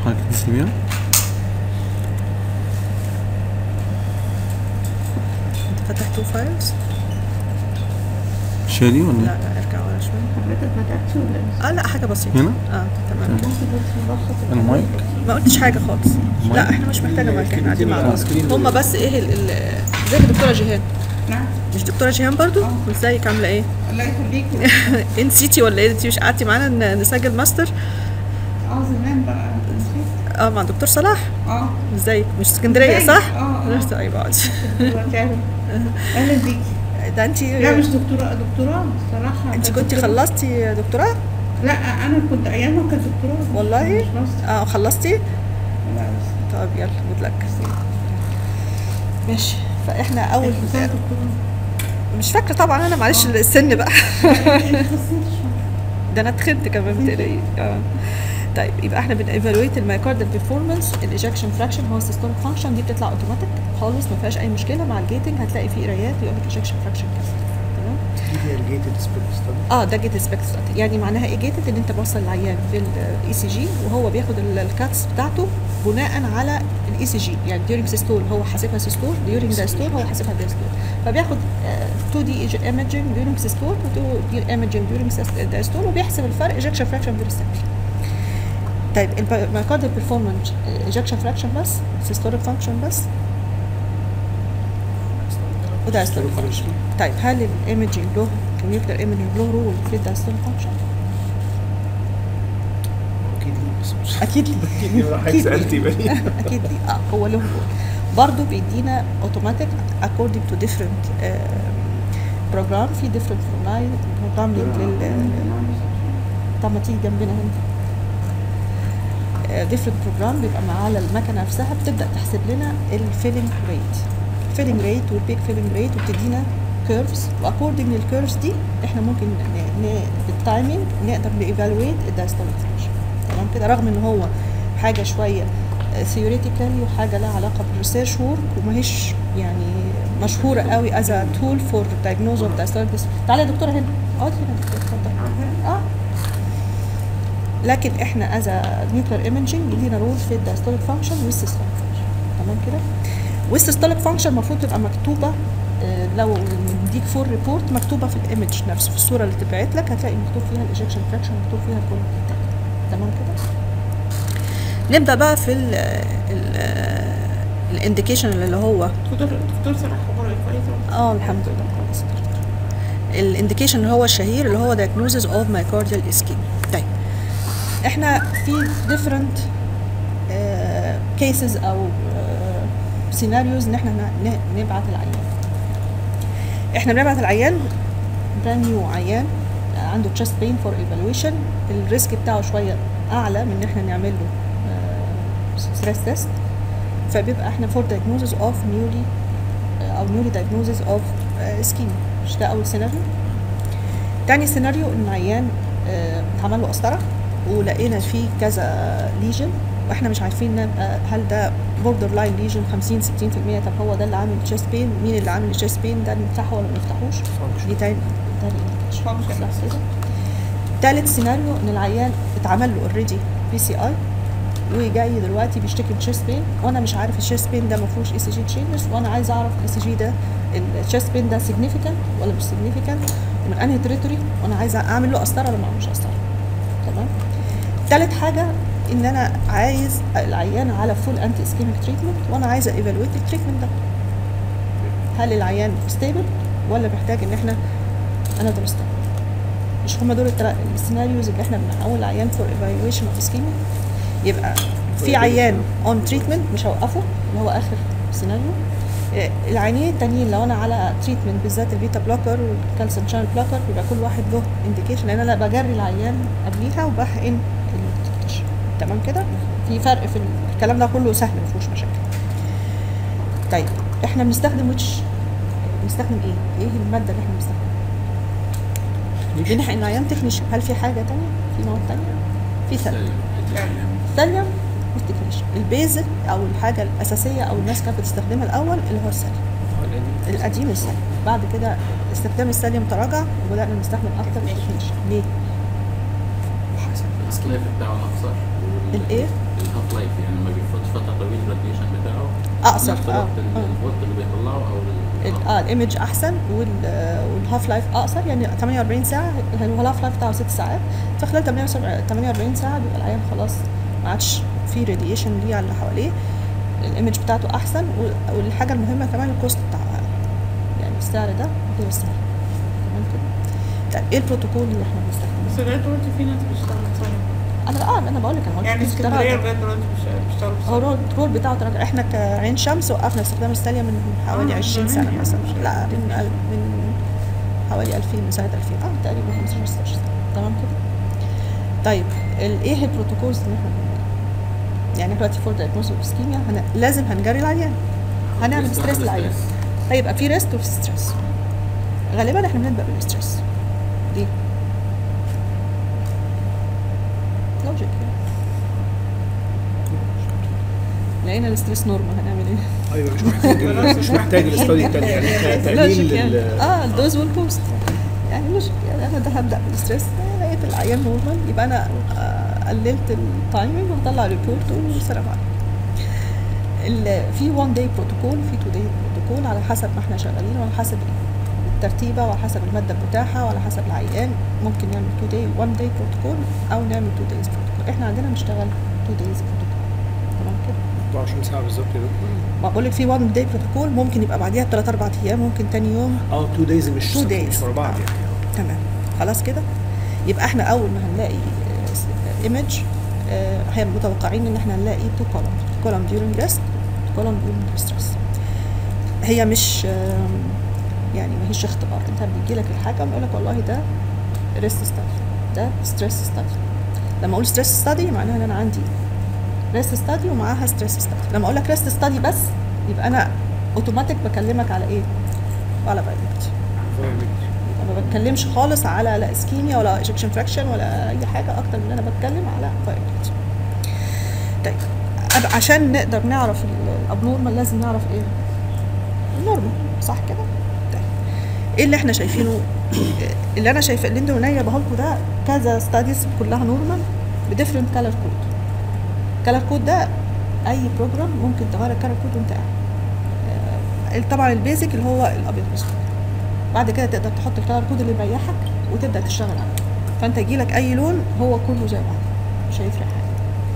حضرتك تسيبيها انت فتح تو فايلز شادي لا ولا لا ارجع ورا شويه حضرتك فتحتي ولا لسه؟ اه لا حاجه بسيطه هنا؟ اه تمام انت قلت ملخص المايك؟ ما قلتش حاجه خالص المايك؟ لا احنا مش محتاجه مايك احنا قاعدين مع بعض سكرين هم بس ايه ال ال ازيك يا دكتوره جيهان نعم مش دكتوره جيهان برضو ازيك عامله ايه الله يخليكي انت نسيتي ولا ايه انت مش قعدتي معانا ن- نسجل ماستر اه زمان بقى نسيت اه مع دكتور صلاح اه ازيك مش اسكندريه ازيك؟ صح اه، اه. طيب اقعدي دلوقتي عارف اهلا بيكي ده انت لا مش دكتوراه دكتوراه الصراحه انت كانت كنت دكتوراه. خلصتي دكتوراه لا انا كنت ايامها كانت دكتوراه والله مش ماستر. اه خلصتي لا بس طب يلا جود لك ماشي فاحنا اول كانت بتاعت دكتوراه مش فاكره طبعا انا معلش السن بقى انت خسرت شويه ده انا اتخنت كمان بتقلقي اه طيب يبقى احنا بنيفالويت المايكاردال بيرفورمانس الايجكشن فراكشن هو السيستوليك فانكشن دي بتطلع اوتوماتيك خالص ما فيهاش اي مشكله مع الجيتنج هتلاقي فيه قرايات يقول لك ايجكشن فراكشن كذا تمام دي هي الجيتد سبيك ستادي اه ده جيت سبيكت يعني معناها ايه جيتد ان انت موصل العيان في الاي سي جي وهو بياخد ال- الكاتس بتاعته بناء على الاي سي جي يعني ديورنج سيستول هو حاسبها سيستول ديورنج دايستول هو حاسبها دايستول فبياخد 2 دي ايمجنج ديورنج سيستول و 2 دي ايمجنج ديورنج دايستول وبيحسب الفرق ايجكشن فراكشن فيري سمبل طيب المايكاردال بيرفورمانس ايجكشن فراكشن بس سيستوليك فانكشن بس ودايستوليك فانكشن طيب هل الايمجنج له النيوكلير ايمجنج له رول في الدايستوليك فانكشن؟ اكيد ليه بس مش اكيد ليه اكيد ليه حضرتك سالتي بقى اكيد دي اه هو له رول برضه بيدينا اوتوماتيك according to different بروجرام في different بروجرام لل طب ما تيجي جنبنا هنا different بروجرام بيبقى معاه على المكنه نفسها بتبدا تحسب لنا الفيلنج ريت الفيلنج ريت والبيك فيلنج ريت وبتدينا كيرفز واكوردنج للكيرفز دي احنا ممكن ن- ن- بالتايمينج نقدر نيفالويت الدايستوليك فانكشن تمام كده رغم ان هو حاجه شويه ثيوريتيكالي وحاجه لها علاقه بالريسيرش وورك وماهيش يعني مشهوره قوي از ا تول فور دايجنوز اوف دايستوليك تعالي يا دكتوره هنا اقعدي هنا يا دكتورة، اتفضلي اه لكن احنا از نيوكلير ايمجنج لينا رول في الدايستوليك فانكشن والسيستوليك فانكشن تمام كده والسيستوليك فانكشن المفروض تبقى مكتوبه آه، لو نديك فول ريبورت مكتوبه في الايمج نفسه في الصوره اللي تبعت لك هتلاقي مكتوب فيها الايجكشن فراكشن مكتوب فيها كل الداتا تمام كده نبدا بقى في ال الانديكيشن اللي هو دكتور دكتور صلاح اخباره كويس اه الحمد لله كويس الانديكيشن اللي هو الشهير اللي هو diagnosis of myocardial ischemia طيب احنا في different كيسز او سيناريوز ان احنا ن- ن- نبعت العيان احنا بنبعت العيان brand new عيان عنده chest pain for evaluation الريسك بتاعه شويه اعلى من ان احنا نعمل له ستريس تيست فبيبقى احنا for diagnosis of newly او نيوري diagnosis of ischemia مش ده اول سيناريو تاني سيناريو ان عيان آه، اتعمل له قسطره ولقينا فيه كذا ليجن واحنا مش عارفين نبقى هل ده بوردر لاين ليجن 50 60% طب هو ده اللي عامل تشيست بين مين اللي عامل التشيست بين ده نفتحه ولا ما نفتحوش دي تاني تاني indication. Function. صح كده تالت سيناريو ان العيان اتعمل له اوريدي بي سي اي وجاي دلوقتي بيشتكي من تشيست بين وانا مش عارف التشيست بين ده ما فيهوش اي سي جي تشينجز وانا عايز اعرف الاي سي جي ده التشيست بين ده سيجنيفيكانت ولا مش سيجنيفيكانت ومن انهي تريتوري وانا عايزه اعمل له قسطره ولا ما اعملش قسطره تمام تالت حاجه ان انا عايز العيان على فول انتي اسكيميك تريتمنت وانا عايزه ايفالويت التريتمنت ده هل العيان ستيبل ولا محتاج ان احنا انا درست مش هما دول التلا- السيناريوز اللي احنا بنحول العيان فور ايفالويشن اوف اسكيميا يبقى في عيان اون تريتمنت مش هوقفه اللي هو اخر سيناريو آه، العيانين التانيين لو انا على تريتمنت بالذات البيتا بلوكر والكالسيوم شانل بلوكر يبقى كل واحد له انديكيشن لان انا بجري العيان قبليها وبحقن التش تمام كده في فرق في ال- الكلام ده كله سهل ما فيهوش مشاكل طيب احنا بنستخدم ويتش بنستخدم ايه؟ ايه الماده اللي احنا بنستخدمها؟ بنحقن العيان تكنيشن هل في حاجه تانية؟ في مواد تانية؟ في ثلج الثليوم والتكنيشن البيزك او الحاجه الاساسيه او الناس كانت بتستخدمها الاول اللي هو السليم القديم السليم بعد كده استخدام السليم تراجع وبدانا نستخدم اكتر التكنيشن ليه؟ السلايف بتاعه اقصر الايه؟ هاف لايف يعني ما بيفوتش فتره طويله الراديشن بتاعه أقصر، نفس آه، الوقت آه. الفولت اللي بيطلعه او ال- ال- اه الايمج احسن وال- والهاف لايف اقصر يعني 48 ساعه هو الهاف لايف بتاعه 6 ساعات فخلال 48 48 ساعه بيبقى العيان خلاص ما عادش في راديشن ليه على اللي حواليه الايمج بتاعته احسن وال- والحاجه المهمه كمان الكوست بتاعه اقل يعني السعر ده غير السعر تمام كده طيب ايه البروتوكول اللي احنا بنستخدمه بس لغايه دلوقتي في ناس بتشتغل صايم انا اه انا بقول لك انا قلت يعني في اختراع اسكندريه ده. لغايه دلوقتي بيش- بيشتغلوا هو صايم الرول الرول بتاعه تراجع احنا كعين شمس وقفنا استخدام الساليه من حوالي آه، 20 زمان سنه يعني. مثلا لا من ال- من حوالي 2000 من سنه 2000 اه تقريبا 15 16 سنه تمام كده طيب ال- ايه البروتوكولز اللي احنا بنعملها؟ يعني دلوقتي فور دايجنوز اسكيميا هن... لازم هنجري العيان هنعمل بيستخدم ستريس للعيان ستريس. هيبقى في ريست وفي ستريس غالبا احنا بنبدا بالستريس ليه؟ لوجيك لقينا الستريس نورمال هنعمل ايه؟ ايوه مش محتاج مش محتاج الاستادي التاني يعني لوجيك تقليل يعني لل اه الدوز والكوست يعني لوجيك يعني انا ده هبدا بالستريس آه، لقيت العيان نورمال يبقى انا آه قللت التايمنج ونطلع ريبورت والسلام عليكم ال- في 1 داي بروتوكول في 2 داي بروتوكول على حسب ما احنا شغالين وعلى حسب الترتيبه وعلى حسب الماده المتاحه وعلى حسب العيان ممكن نعمل 2 داي 1 داي بروتوكول او نعمل 2 دايز بروتوكول احنا عندنا بنشتغل 2 دايز بروتوكول تمام كده 24 ساعه بالظبط يا دكتور ما بقول لك في 1 داي بروتوكول ممكن يبقى بعديها 3 4 ايام ممكن تاني يوم اه 2 دايز مش Two days. مش ورا بعض يعني تمام خلاص كده يبقى احنا اول ما هنلاقي ايمج هي متوقعين ان احنا هنلاقي تو كولوم كولوم during rest كولوم during stress هي مش آم، يعني ما هيش اختبار انت بيجي لك الحاجه ويقول لك والله ده ريست ستادي ده ستريس ستادي لما اقول ستريس ستادي معناها ان انا عندي ريست ستادي ومعاها ستريس ستادي لما اقول لك ريست ستادي بس يبقى انا اوتوماتيك بكلمك على ايه؟ على فايبرتي يبقى ما بتكلمش خالص على لا اسكيميا ولا ايجكشن فراكشن ولا اي حاجه اكتر من ان انا بتكلم على فايبرتي طيب أب- عشان نقدر نعرف الابنورمال لازم نعرف ايه النورمال صح كده طيب ايه اللي احنا شايفينه اللي انا شايفه اللي انتوا نايه بقولكوا ده كذا ستاديز كلها نورمال بديفرنت كالر كود كالر كود ده اي بروجرام ممكن تغير الكالر كود وانت قاعد آه، طبعا البيزك اللي هو الابيض والاسود بعد كده تقدر تحط الكالر كود اللي يريحك وتبدا تشتغل عليه فانت يجيلك اي لون هو كله زي بعض مش هيفرق حاجه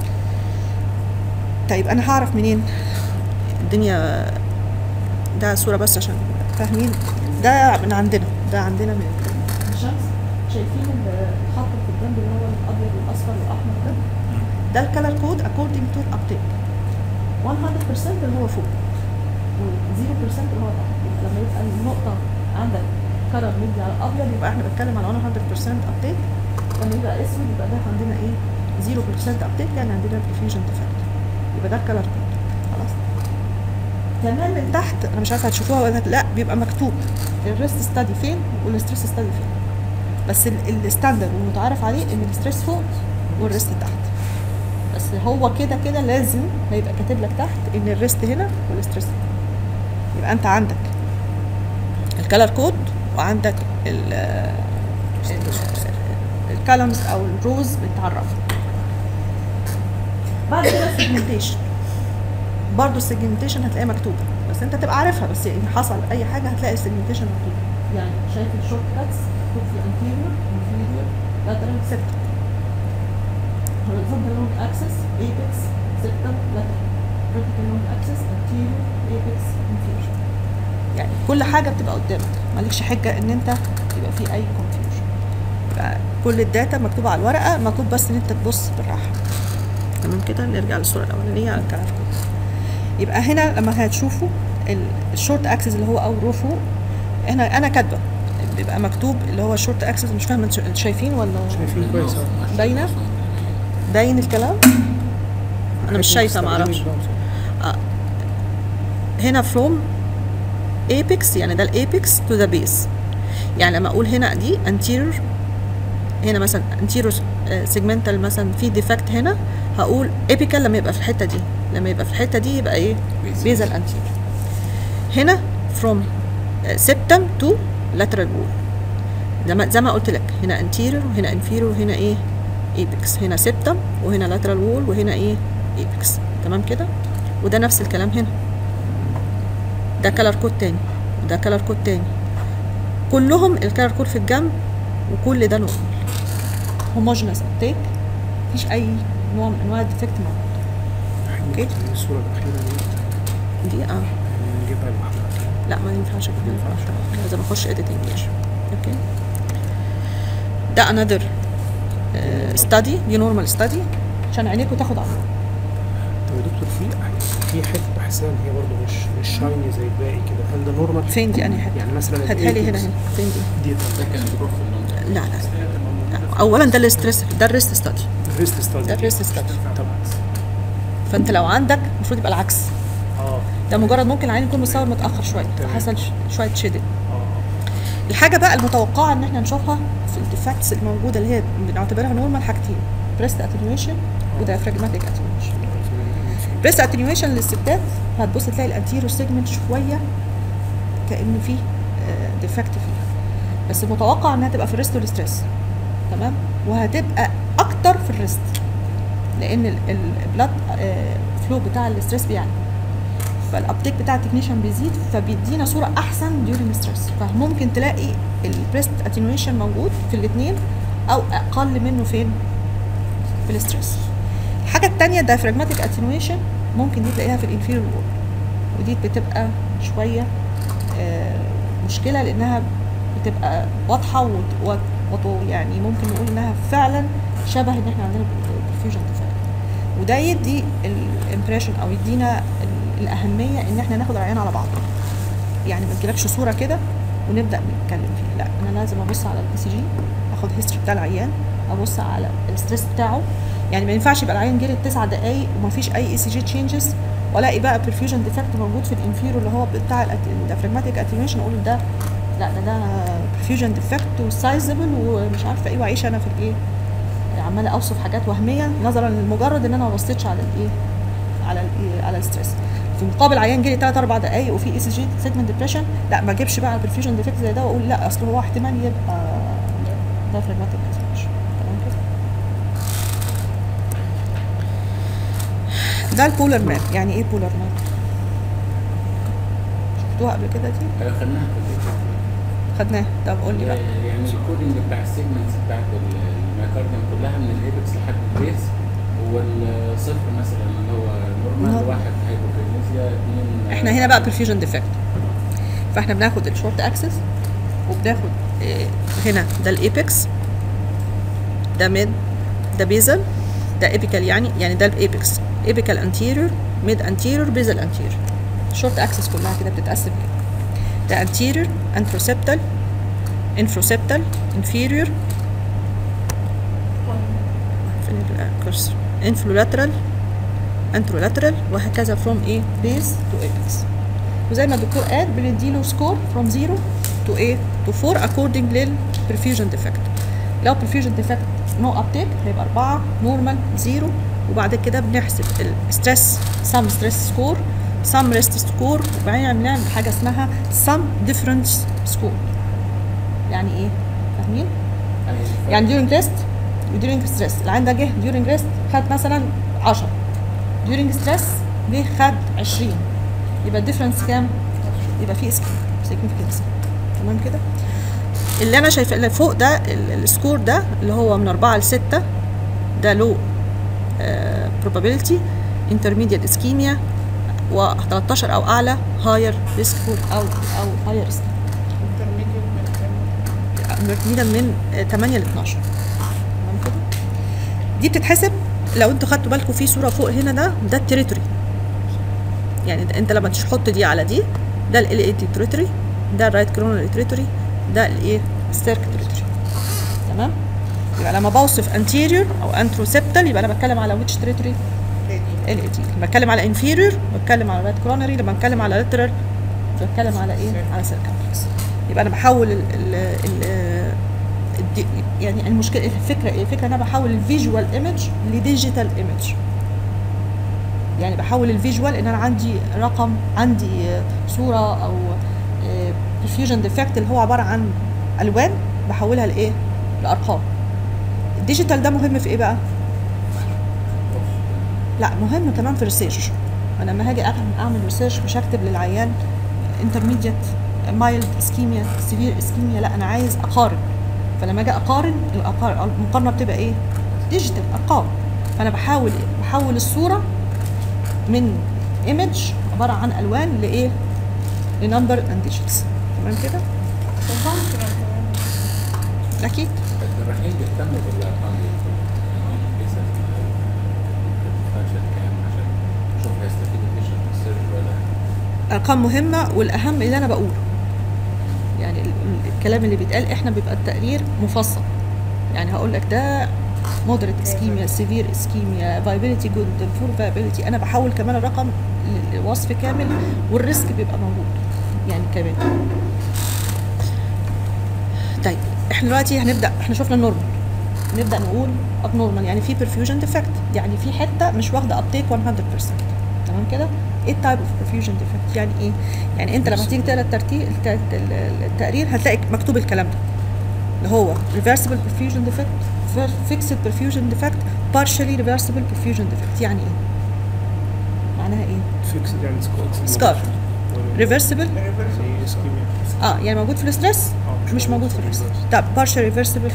طيب انا هعرف منين الدنيا ده صوره بس عشان فاهمين ده من عندنا ده عندنا من الشمس شايفين الخط في الجنب اللي هو الابيض والاصفر والاحمر ده ده الكالر كود according to uptake 100% اللي هو فوق و0% اللي هو تحت يبقى لما يبقى النقطة عندك كلر مدي على الأبيض يبقى احنا بنتكلم على 100% uptake لما يبقى أسود يبقى ده عندنا إيه 0% uptake يعني عندنا diffusion defect يبقى ده الكلر كود خلاص كمان من تحت أنا مش عارفة هتشوفوها ولا لا بيبقى مكتوب الريست ستادي فين والستريس ستادي فين بس ال- الستاندرد والمتعارف عليه ان الستريس فوق والريست تحت بس هو كده كده لازم ما يبقى كاتب لك تحت ان الريست هنا والستريس هنا يبقى انت عندك الكالر كود وعندك ال الكالمز او الروز بتعرفها بعد كده السيجمنتيشن برضه السيجمنتيشن هتلاقيها مكتوبه بس انت تبقى عارفها بس ان حصل اي حاجه هتلاقي السيجمنتيشن مكتوبه يعني شايف الشورت كاتس مكتوب في انتيريور انفيريور لاترال سيبتم horizontal long axis apex septum lateral vertical long axis anterior apex inferior يعني كل حاجه بتبقى قدامك مالكش حجه ان انت يبقى في اي confusion يبقى كل الداتا مكتوبه على الورقه مطلوب بس ان انت تبص بالراحه تمام كده نرجع للصوره الاولانيه على الكلام يبقى هنا لما هتشوفوا الشورت اكسس اللي هو او رو فوق احنا انا كاتبه بيبقى مكتوب اللي هو الشورت اكسس مش فاهمه انتوا شايفين ولا شايفين كويس أهو. باينه باين الكلام انا مش شايفه معرفش هنا from apex يعني ده الايبكس to the base يعني لما اقول هنا دي anterior هنا مثلا anterior segmental مثلا في defect هنا هقول apical لما يبقى في الحته دي لما يبقى في الحته دي يبقى ايه basal anterior هنا from septum to lateral wall زي ما زي ما قلت لك هنا anterior وهنا inferior وهنا ايه apex هنا septum وهنا lateral wall وهنا ايه ايبكس تمام كده وده نفس الكلام هنا ده كلر كود تاني وده كلر كود تاني كلهم الكلر كود في الجنب وكل ده نورمال هوموجينس ابتيك مفيش اي نوع من انواع الديفكت موجود اوكي الصوره الاخيره دي دي اه يعني نجيبها لوحدها لا ما ينفعش كده ما ينفعش لازم اخش اديتنج اوكي ده another ستادي دي نورمال ستادي عشان عينيكوا تاخد على طب يا دكتور في في حته بحسها ان هي برضه مش مش شايني زي الباقي كده هل ده نورمال؟ فين دي انهي حته يعني مثلا هاتها لي هنا الإيبكس هنا فين دي دي ده كان بيروح في اللون لا لا لا. اولا ده الاستريس ده الريست ستادي الريست ستادي ده الريست ستادي طب فانت لو عندك المفروض يبقى العكس اه ده مجرد ممكن العين يكون مصور متاخر شويه تمام. فحصل ش- شويه شيدنج اه الحاجه بقى المتوقعه ان احنا نشوفها في الديفكتس الموجوده اللي هي بنعتبرها نورمال حاجتين بريست اتنيويشن ودايفراجماتيك اتنيويشن بريست اتنيويشن للستات هتبص تلاقي الانتيرو سيجمنت شويه كان في ديفكت فيها بس المتوقع انها تبقى في الريست والستريس تمام وهتبقى اكتر في الريست لان البلاد فلو بتاع الاستريس بيعلى فالابتيك بتاع التكنيشن بيزيد فبيدينا صوره احسن ديورنج ستريس فممكن تلاقي البريست اتنيويشن موجود في الاثنين او اقل منه فين في الاستريس الحاجه الثانيه الدايفراجماتيك اتنيويشن ممكن دي تلاقيها في الانفيريور وول ودي بتبقى شويه آه، مشكله لانها بتبقى واضحه وت- وت- وت- يعني ممكن نقول انها فعلا شبه ان احنا عندنا الفيوجن ديفكت وده يدي الامبريشن او يدينا ال- الاهميه ان احنا ناخد العيان على بعضه يعني ما تجيلكش صوره كده ونبدا نتكلم فيها لا انا لازم ابص على الاي سي جي اخد هيستوري بتاع العيان ابص على الستريس بتاعه يعني ما ينفعش يبقى العيان جري تسع دقائق وما فيش اي اي سي جي تشينجز والاقي بقى برفيوجن ديفكت موجود في الانفيرو اللي هو بتاع الديافراجماتيك اتنيويشن اقول ده لا ده ده برفيوجن ديفكت وسايزبل ومش عارفه ايه واعيش انا في الايه عماله اوصف حاجات وهميه نظرا لمجرد ان انا ما بصيتش على الايه على الايه على الستريس في مقابل عيان جري 3 4 دقائق وفي اي سي جي سيجمنت ديبريشن لا ما اجيبش بقى البرفيوجن ديفكت زي ده واقول لا اصل هو احتمال يبقى دايفراجماتيك اتنيويشن تمام كده ده البولر ماب يعني ايه بولر ماب شفتوها قبل كده دي ايوه خدناها في الفيديو. خدناها طب قول لي بقى يعني الكودنج بتاع السيجمنتس بتاعت ال- الميوكارديوم كلها من الايبكس لحد البيس والصفر مثلا اللي هو نورمال نورمال. واحد هايبوكرينيزيا اثنين احنا هنا بقى برفيوجن ديفكت فاحنا بناخد الشورت اكسس وبناخد آه، هنا ده الايبكس ده ميد ده بيزل ده ايبيكال يعني يعني ده الايبكس ايبيكال انتيريور ميد انتيريور بيزل انتيريور الشورت اكسس كلها كده بتتقسم كده ده انتيريور انتروسبتال انفروسبتال انفيريور فين الكرسر انفلولاترال انترولاترال وهكذا فروم ايه بيز تو ايبكس وزي ما الدكتور قال بنديله سكور فروم 0 تو ايه تو 4 اكوردنج للبرفيوجن ديفكت لو برفيوجن ديفكت نو ابتيك هيبقى 4 نورمال 0 وبعد كده بنحسب الستريس سم ستريس سكور سم ريست سكور وبعدين بنعمل حاجه اسمها سم ديفرنس سكور يعني ايه فاهمين يعني ديورنج ريست وديورنج ستريس العين ده جه ديورنج ريست خد مثلا 10 ديورنج ستريس جه خد 20 يبقى الديفرنس كام؟ يبقى في سيجنفكنس تمام كده؟ اللي انا شايفه اللي فوق ده ال- السكور ده اللي هو من 4 ل 6 ده لو probability intermediate ischemia و 13 او اعلى higher risk group او او higher risk مرتبين من 8 ل 12 تمام كده دي بتتحسب لو انتوا خدتوا بالكم في صوره فوق هنا ده ده التريتوري يعني ده انت لما تحط دي على دي ده ال اي تي تريتوري ده الرايت كرونري تريتوري ده الايه السيرك تريتوري تمام يبقى لما بوصف انتيريور او انتروسبتال يبقى انا بتكلم على ويتش تريتوري ال اي تي لما بتكلم على انفيريور بتكلم على رايت كرونري لما بتكلم على لاترال بتكلم على ايه على سيركمفلكس يبقى انا بحول ال ال ال الدي- يعني المشكله الفكره ايه الفكره ان انا بحول الفيجوال ايمج لديجيتال ايمج يعني بحول الفيجوال ان انا عندي رقم عندي آه، صوره او برفيوجن ديفكت اللي هو عباره عن الوان بحولها لايه لارقام الديجيتال ده مهم في ايه بقى لا مهم كمان في الريسيرش انا لما هاجي أعمل- اعمل ريسيرش مش هكتب للعيان انترميديت مايلد اسكيميا سيفير اسكيميا لا انا عايز اقارن فلما اجي اقارن الأقار- المقارنه بتبقى ايه ديجيتال ارقام فانا بحاول بحول الصوره من ايمج عباره عن الوان لايه لنمبر اند ديجيتس تمام كده وفانكشنال كمان اكيد الجراحين بيهتموا بالارقام دي يعني بيسال الفانكشن كام عشان يشوف هيستفيد البيشنت من السيرجري ولا لا. ارقام مهمه والاهم اللي انا بقوله يعني ال- ال- الكلام اللي بيتقال احنا بيبقى التقرير مفصل يعني هقول لك ده مودريت اسكيميا سيفير اسكيميا فايبيليتي جود بور فايبيليتي انا بحول كمان الرقم ل- لوصف كامل والريسك بيبقى موجود يعني كمان طيب احنا دلوقتي هنبدا احنا شفنا النورمال نبدا نقول اب نورمال يعني في perfusion defect يعني في حته مش واخده ابتيك 100% تمام كده ايه التايب اوف perfusion defect يعني ايه يعني انت لما تيجي تقرا الترتيب الت- ال- التقرير هتلاقي مكتوب الكلام ده اللي هو reversible perfusion defect fir- fixed perfusion defect partially reversible perfusion defect يعني ايه معناها ايه فيكس يعني سكار سكار. reversible زي اسكيميا اه يعني موجود في الاسترس آه، مش موجود في الاسترس طب partially reversible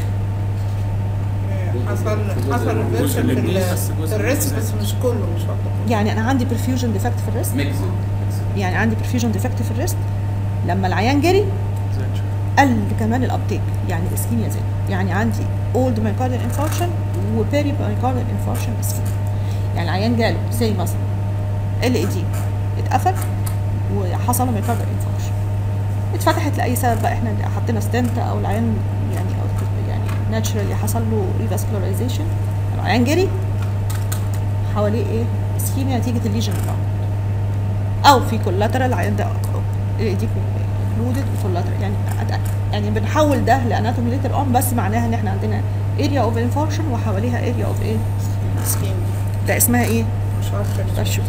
حصل حصل ريفيرشن في, ال- في الريسك بس مش كله مش واخده يعني انا عندي perfusion defect في الريست ميكس ميكس يعني عندي perfusion defect في الريست لما العيان جري زي الشغل. قل كمان الابتيك يعني الاسكيميا زاد يعني عندي اولد مايكارديال انفاركشن وبيري مايكارديال انفاركشن اسكيميا يعني العيان جاله زي مثلا ال اي دي اتقفل وحصل له مايكارديال انفاركشن اتفتحت لاي سبب بقى احنا حطينا ستنت او العيان يعني أو يعني ناتشرالي حصل له ريفاسكولارايزيشن العيان جري حواليه ايه اسكيميا نتيجه الليجن بتاعه او في كولاترال العيان ده ال دي انكلودد وكولاترال يعني أت- يعني بنحول ده لاناتومي ليتر اون بس معناها ان احنا عندنا اريا اوف انفاركشن وحواليها اريا اوف ايه سكيم ده اسمها ايه مش عارفه بشوف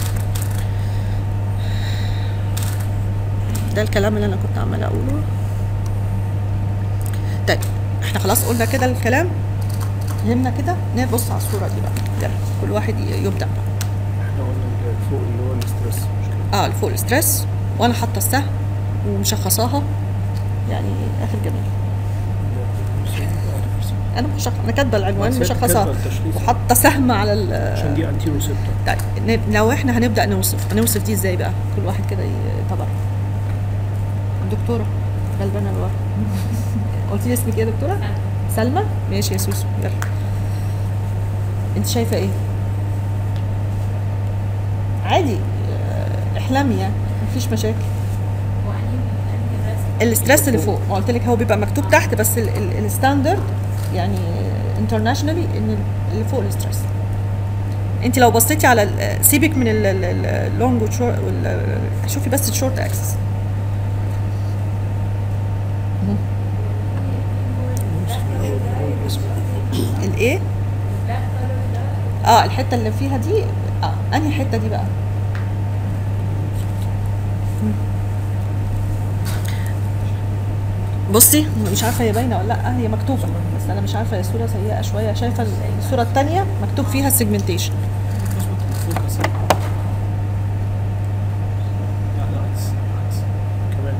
ده الكلام اللي انا كنت عماله اقوله طيب احنا خلاص قلنا كده الكلام فهمنا كده نبص على الصوره دي بقى يلا كل واحد ي- يبدا بقى احنا قلنا اللي فوق اللي هو الاسترس مش كده اه الفوق ستريس وانا حاطه السهم ومشخصاها يعني اخر جميل انا مشخص انا كاتبه العنوان ساعتها مشخصاها كاتبة التشخيص. وحاطه سهم على ال عشان دي انتيرو سيبتا طيب ن- لو احنا هنبدا نوصف هنوصف دي ازاي بقى كل واحد كده يعتبر الدكتوره غلبانه اللي ورا قلت لي اسمك ايه يا دكتوره سلمى ماشي يا سوسو يلا انت شايفه ايه عادي آه، احلمي يعني مفيش مشاكل الاسترس اللي فوق ما قلت لك هو بيبقى مكتوب تحت بس ال- ال- الستاندرد يعني انترناشونالي ان اللي فوق الاسترس انت لو بصيتي على ال- سيبك من اللونج شوفي بس الشورت اكسس الايه اه الحته اللي فيها دي اه انهي حته دي بقى مم. بصي مش عارفه هي باينه ولا لا هي مكتوبه بس انا مش عارفه هي الصوره سيئه شويه شايفه الصوره الثانيه مكتوب فيها السيجمنتيشن كمان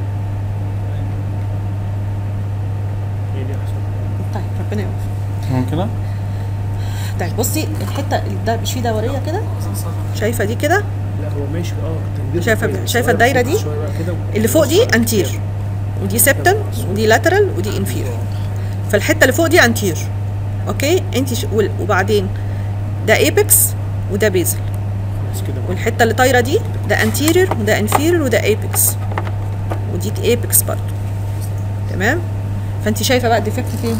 هي دي احسن طيب ربنا يوفقك ممكن طيب بصي الحته ده مش في دوريه كده شايفه دي كده لا هو ماشي اه تنجيز شايفة- كويس. شايفة شوية الدايرة بس دي؟ شوية بقى كده اللي فوق دي انتير ودي سبتن ودي لاترال ودي انفير فالحته اللي فوق دي انتير اوكي انت ش... وال- وبعدين ده ايبكس وده بيزل خلاص كده بقى. والحته اللي طايره دي ده انتيرير وده انفيرير وده ايبكس ودي ايبكس برضه تمام فانت شايفه بقى الديفكت فين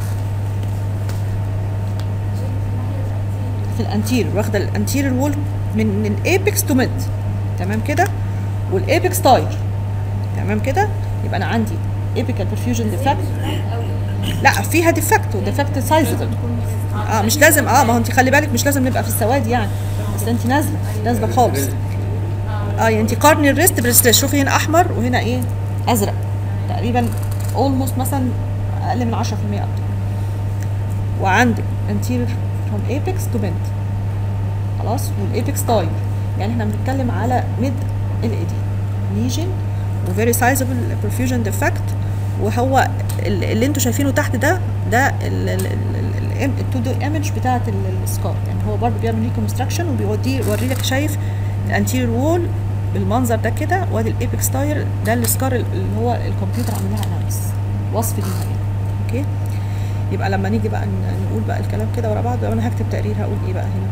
في الانتيرير واخده الانتيرير وول من من الايبكس تو ميد تمام كده والايبكس طاير تمام كده يبقى انا عندي ايبيكال برفيوجن ديفكت لا فيها ديفكت وديفكت سايزبل اه مش لازم اه ما هو انت خلي بالك مش لازم نبقى في السواد يعني بس انت نازله نازله خالص اه يعني انت قارني الريست بالستريس شوفي هنا احمر وهنا ايه ازرق تقريبا اولموست مثلا اقل من 10% اكتر وعندك anterior from apex to bend خلاص والايبكس طاير يعني احنا بنتكلم على ميد ال اي دي ليجن وفيري سايزبل برفيوجن ديفكت وهو ال- اللي انتوا شايفينه تحت ده ده التو دي ايمج بتاعت السكار يعني هو برضه بيعمل ريكونستراكشن وبيوديه يوري لك شايف الانتيريور وول بالمنظر ده كده وادي الايبكس تاير ده السكار اللي هو الكمبيوتر عامل لها اناليسيس وصف ليها يعني اوكي يبقى لما نيجي بقى ن- نقول بقى الكلام كده ورا بعض انا هكتب تقرير هقول ايه بقى هنا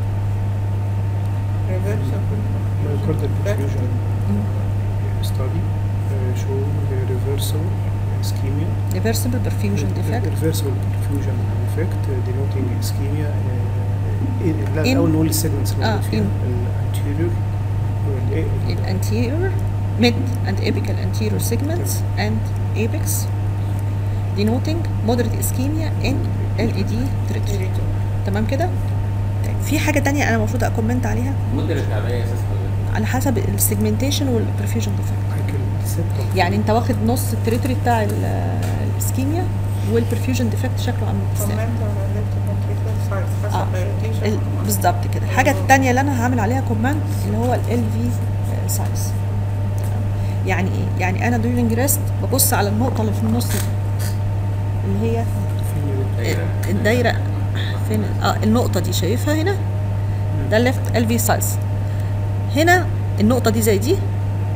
myocardial perfusion مم. study uh, show the reversal ischemia reversible perfusion defect reversible perfusion defect uh, denoting ischemia uh, لا In- الاول نقول السيجمنتس آه، in. الانتيريور anterior mid and apical anterior segments and apex denoting moderate ischemia in LED territory تمام كده طيب في حاجه تانية انا المفروض اكومنت عليها مدرك على اي اساس حضرتك؟ على حسب السيجمنتيشن والبرفيوجن ديفكت يعني انت واخد نص التريتوري بتاع ال- الاسكيميا والبرفيوجن ديفكت شكله عامل ازاي آه. ال- بالظبط كده الحاجه التانية اللي انا هعمل عليها كوماند اللي هو ال في سايز يعني ايه يعني انا دوينج ريست ببص على النقطه اللي في النص دي اللي هي دايرة. الدايره فين اه النقطه دي شايفها هنا ده الليفت ال في سايز هنا النقطه دي زي دي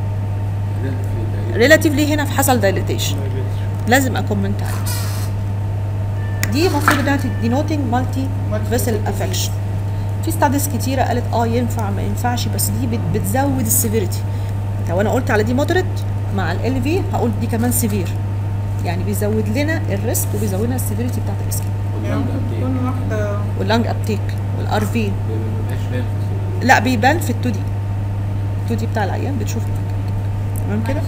ريلاتيفلي هنا في حصل دايليتيشن لازم اكومنت عليها دي المفروض انها دينوتنج مالتي فيسل افكشن في ستاديز كتيره قالت اه ينفع ما ينفعش بس دي بت- بتزود السيفيريتي لو انا قلت على دي مودريت مع ال في هقول دي كمان سيفير يعني بيزود لنا الريسك وبيزود لنا السيفيريتي بتاعت الاسكيم يعني ممكن تكون واحدة واللانج ابتيك والار في مبقاش باين في الصورة. لا بيبان في التو دي التو دي بتاع العيان بتشوف اللانج uptake. تمام كده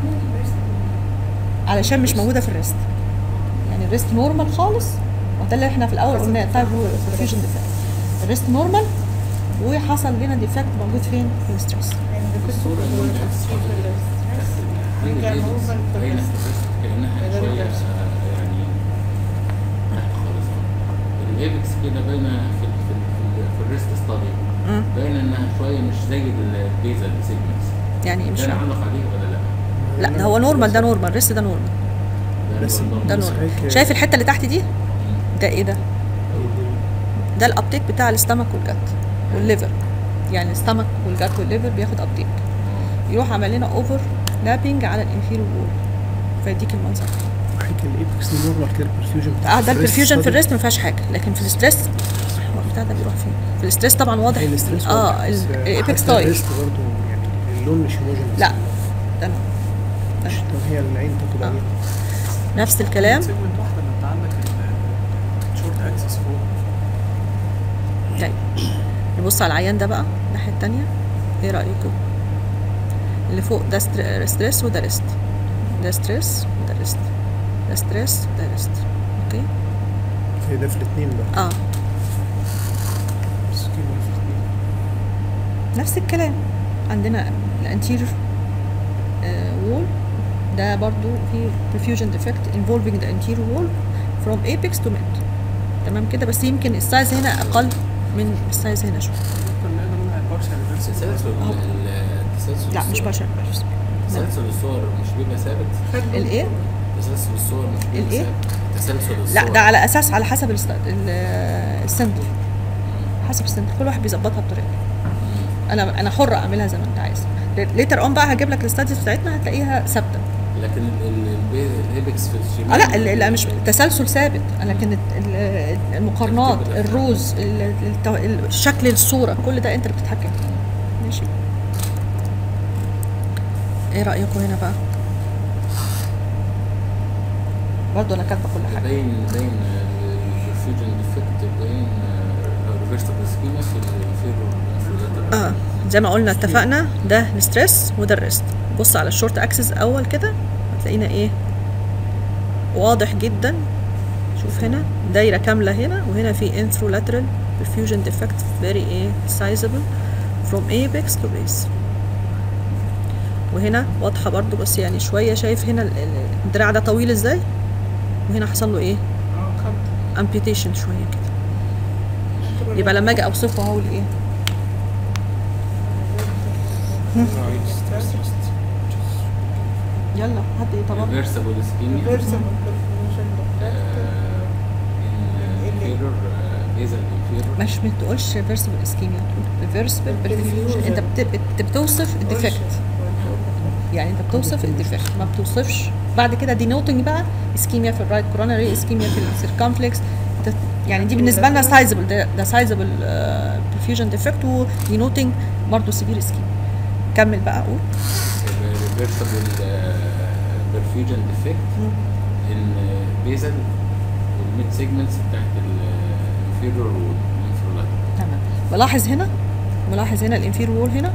علشان مش موجوده في الريست يعني الريست نورمال خالص وده اللي احنا في الاول قلناه تايب perfusion ديفكت الريست نورمال وحصل لنا ديفكت موجود فين في الستريس يعني الصورة اللي بتكون أنا في عندي كان الليدز movement في باينة الريست. في الريست كأنها غير شوية الريست. آه، يعني تحت خالص الايبكس كده باينة في ال- في ال- في ال- في الريست ستادي مم. باينة انها شوية مش زي البيزل سيجمنتس يعني مش ده فاهم. نعلق عليه ولا لا؟ لا ده هو نورمال ده نورمال الريست ده نورمال بس نورمال. ده بس نورمال هيك- شايف الحته اللي تحت دي مم. ده ايه ده ده الابتيك بتاع الاستمك والجت والليفر يعني الاستمك والجت والليفر بياخد ابتيك يروح عمل لنا اوفر لابنج على الانفيريور وول فيديك المنظر هيك الايبكس دي نورمال كده البرفيوجن اه ده البرفيوجن في الريست ما فيهاش حاجه لكن في الستريس هو البتاع ده بيروح فين في الستريس طبعا واضح هي الستريس اه الايبكس طاير طاير الريست برضه يعني اللون مش هوموجينس لا ده أنا. مش هي العين تاخد آه. عليها نفس الكلام سيجمنت واحده اللي انت عندك الشورت اكسس فوق طيب نبص على العيان ده بقى الناحيه التانية ايه رايكم اللي فوق ده ستر- ستريس وده ريست ده ستريس وده ريست ده ستريس وده ريست اوكي هي ده في الاثنين بقى اه بس كده في الاثنين نفس الكلام عندنا الانتيريور وول ده برضو في perfusion defect involving the anterior wall from apex to mid تمام كده بس يمكن السايز هنا اقل من السايز هنا شويه ممكن نقدر نقول على بارشال ريفرس تسلسل ال- التسلسل لا مش الصور- بشر تسلسل الصور مش بيبقى ثابت الايه تسلسل الصور مش بيبقى الإيه؟ ثابت تسلسل الصور لا ده على اساس على حسب الست- ال- السنتر حسب السنتر كل واحد بيظبطها بطريقته انا انا حره اعملها زي ما انت عايز ليتر اون بقى هجيب لك الستاديز بتاعتنا هتلاقيها ثابته لكن ال- ال- البي- الايبكس في الشمال اه لا ال- لا مش تسلسل ثابت لكن ال- ال- المقارنات الروز ال- الت- ال- شكل الصوره كل ده انت اللي بتتحكم فيه ماشي ايه رايكم هنا بقى برضه انا كاتبه كل حاجه باين باين الفيوجن ديفكت باين ريفرسبل سكيما في الفيرو اه زي ما قلنا اتفقنا ده الستريس وده الريست بص على الشورت اكسس اول كده هتلاقينا ايه واضح جدا شوف هنا دايره كامله هنا وهنا في انثرولاترال perfusion defect very ايه sizable from apex to base وهنا واضحه برضو بس يعني شويه شايف هنا ال- ال- الدراع ده طويل ازاي وهنا حصل له ايه اه خد amputation شويه كده يبقى لما اجي اوصفه هقول ايه يلا حد يتبرع reversible ischemia reversible perfusion آه، in inferior آه، basal inferior مش ما تقولش ريفرسبل اسكيميا تقول ريفرسبل perfusion انت بت- بت- بتوصف الديفكت يعني انت بتوصف الديفكت ما بتوصفش بعد كده دينوتنج بقى اسكيميا في الرايت كورونري اسكيميا في السيركمفلكس يعني دي بالنسبه لنا سايزبل ده, ده سايزبل perfusion ديفكت ودينوتنج برضه سيفير اسكيميا كمل بقى قول reversible آه، perfusion defect in basal والميد سيجمنتس بتاعت الانفيرور والانفرولاتر تمام ملاحظ هنا ملاحظ هنا الانفيرور وول هنا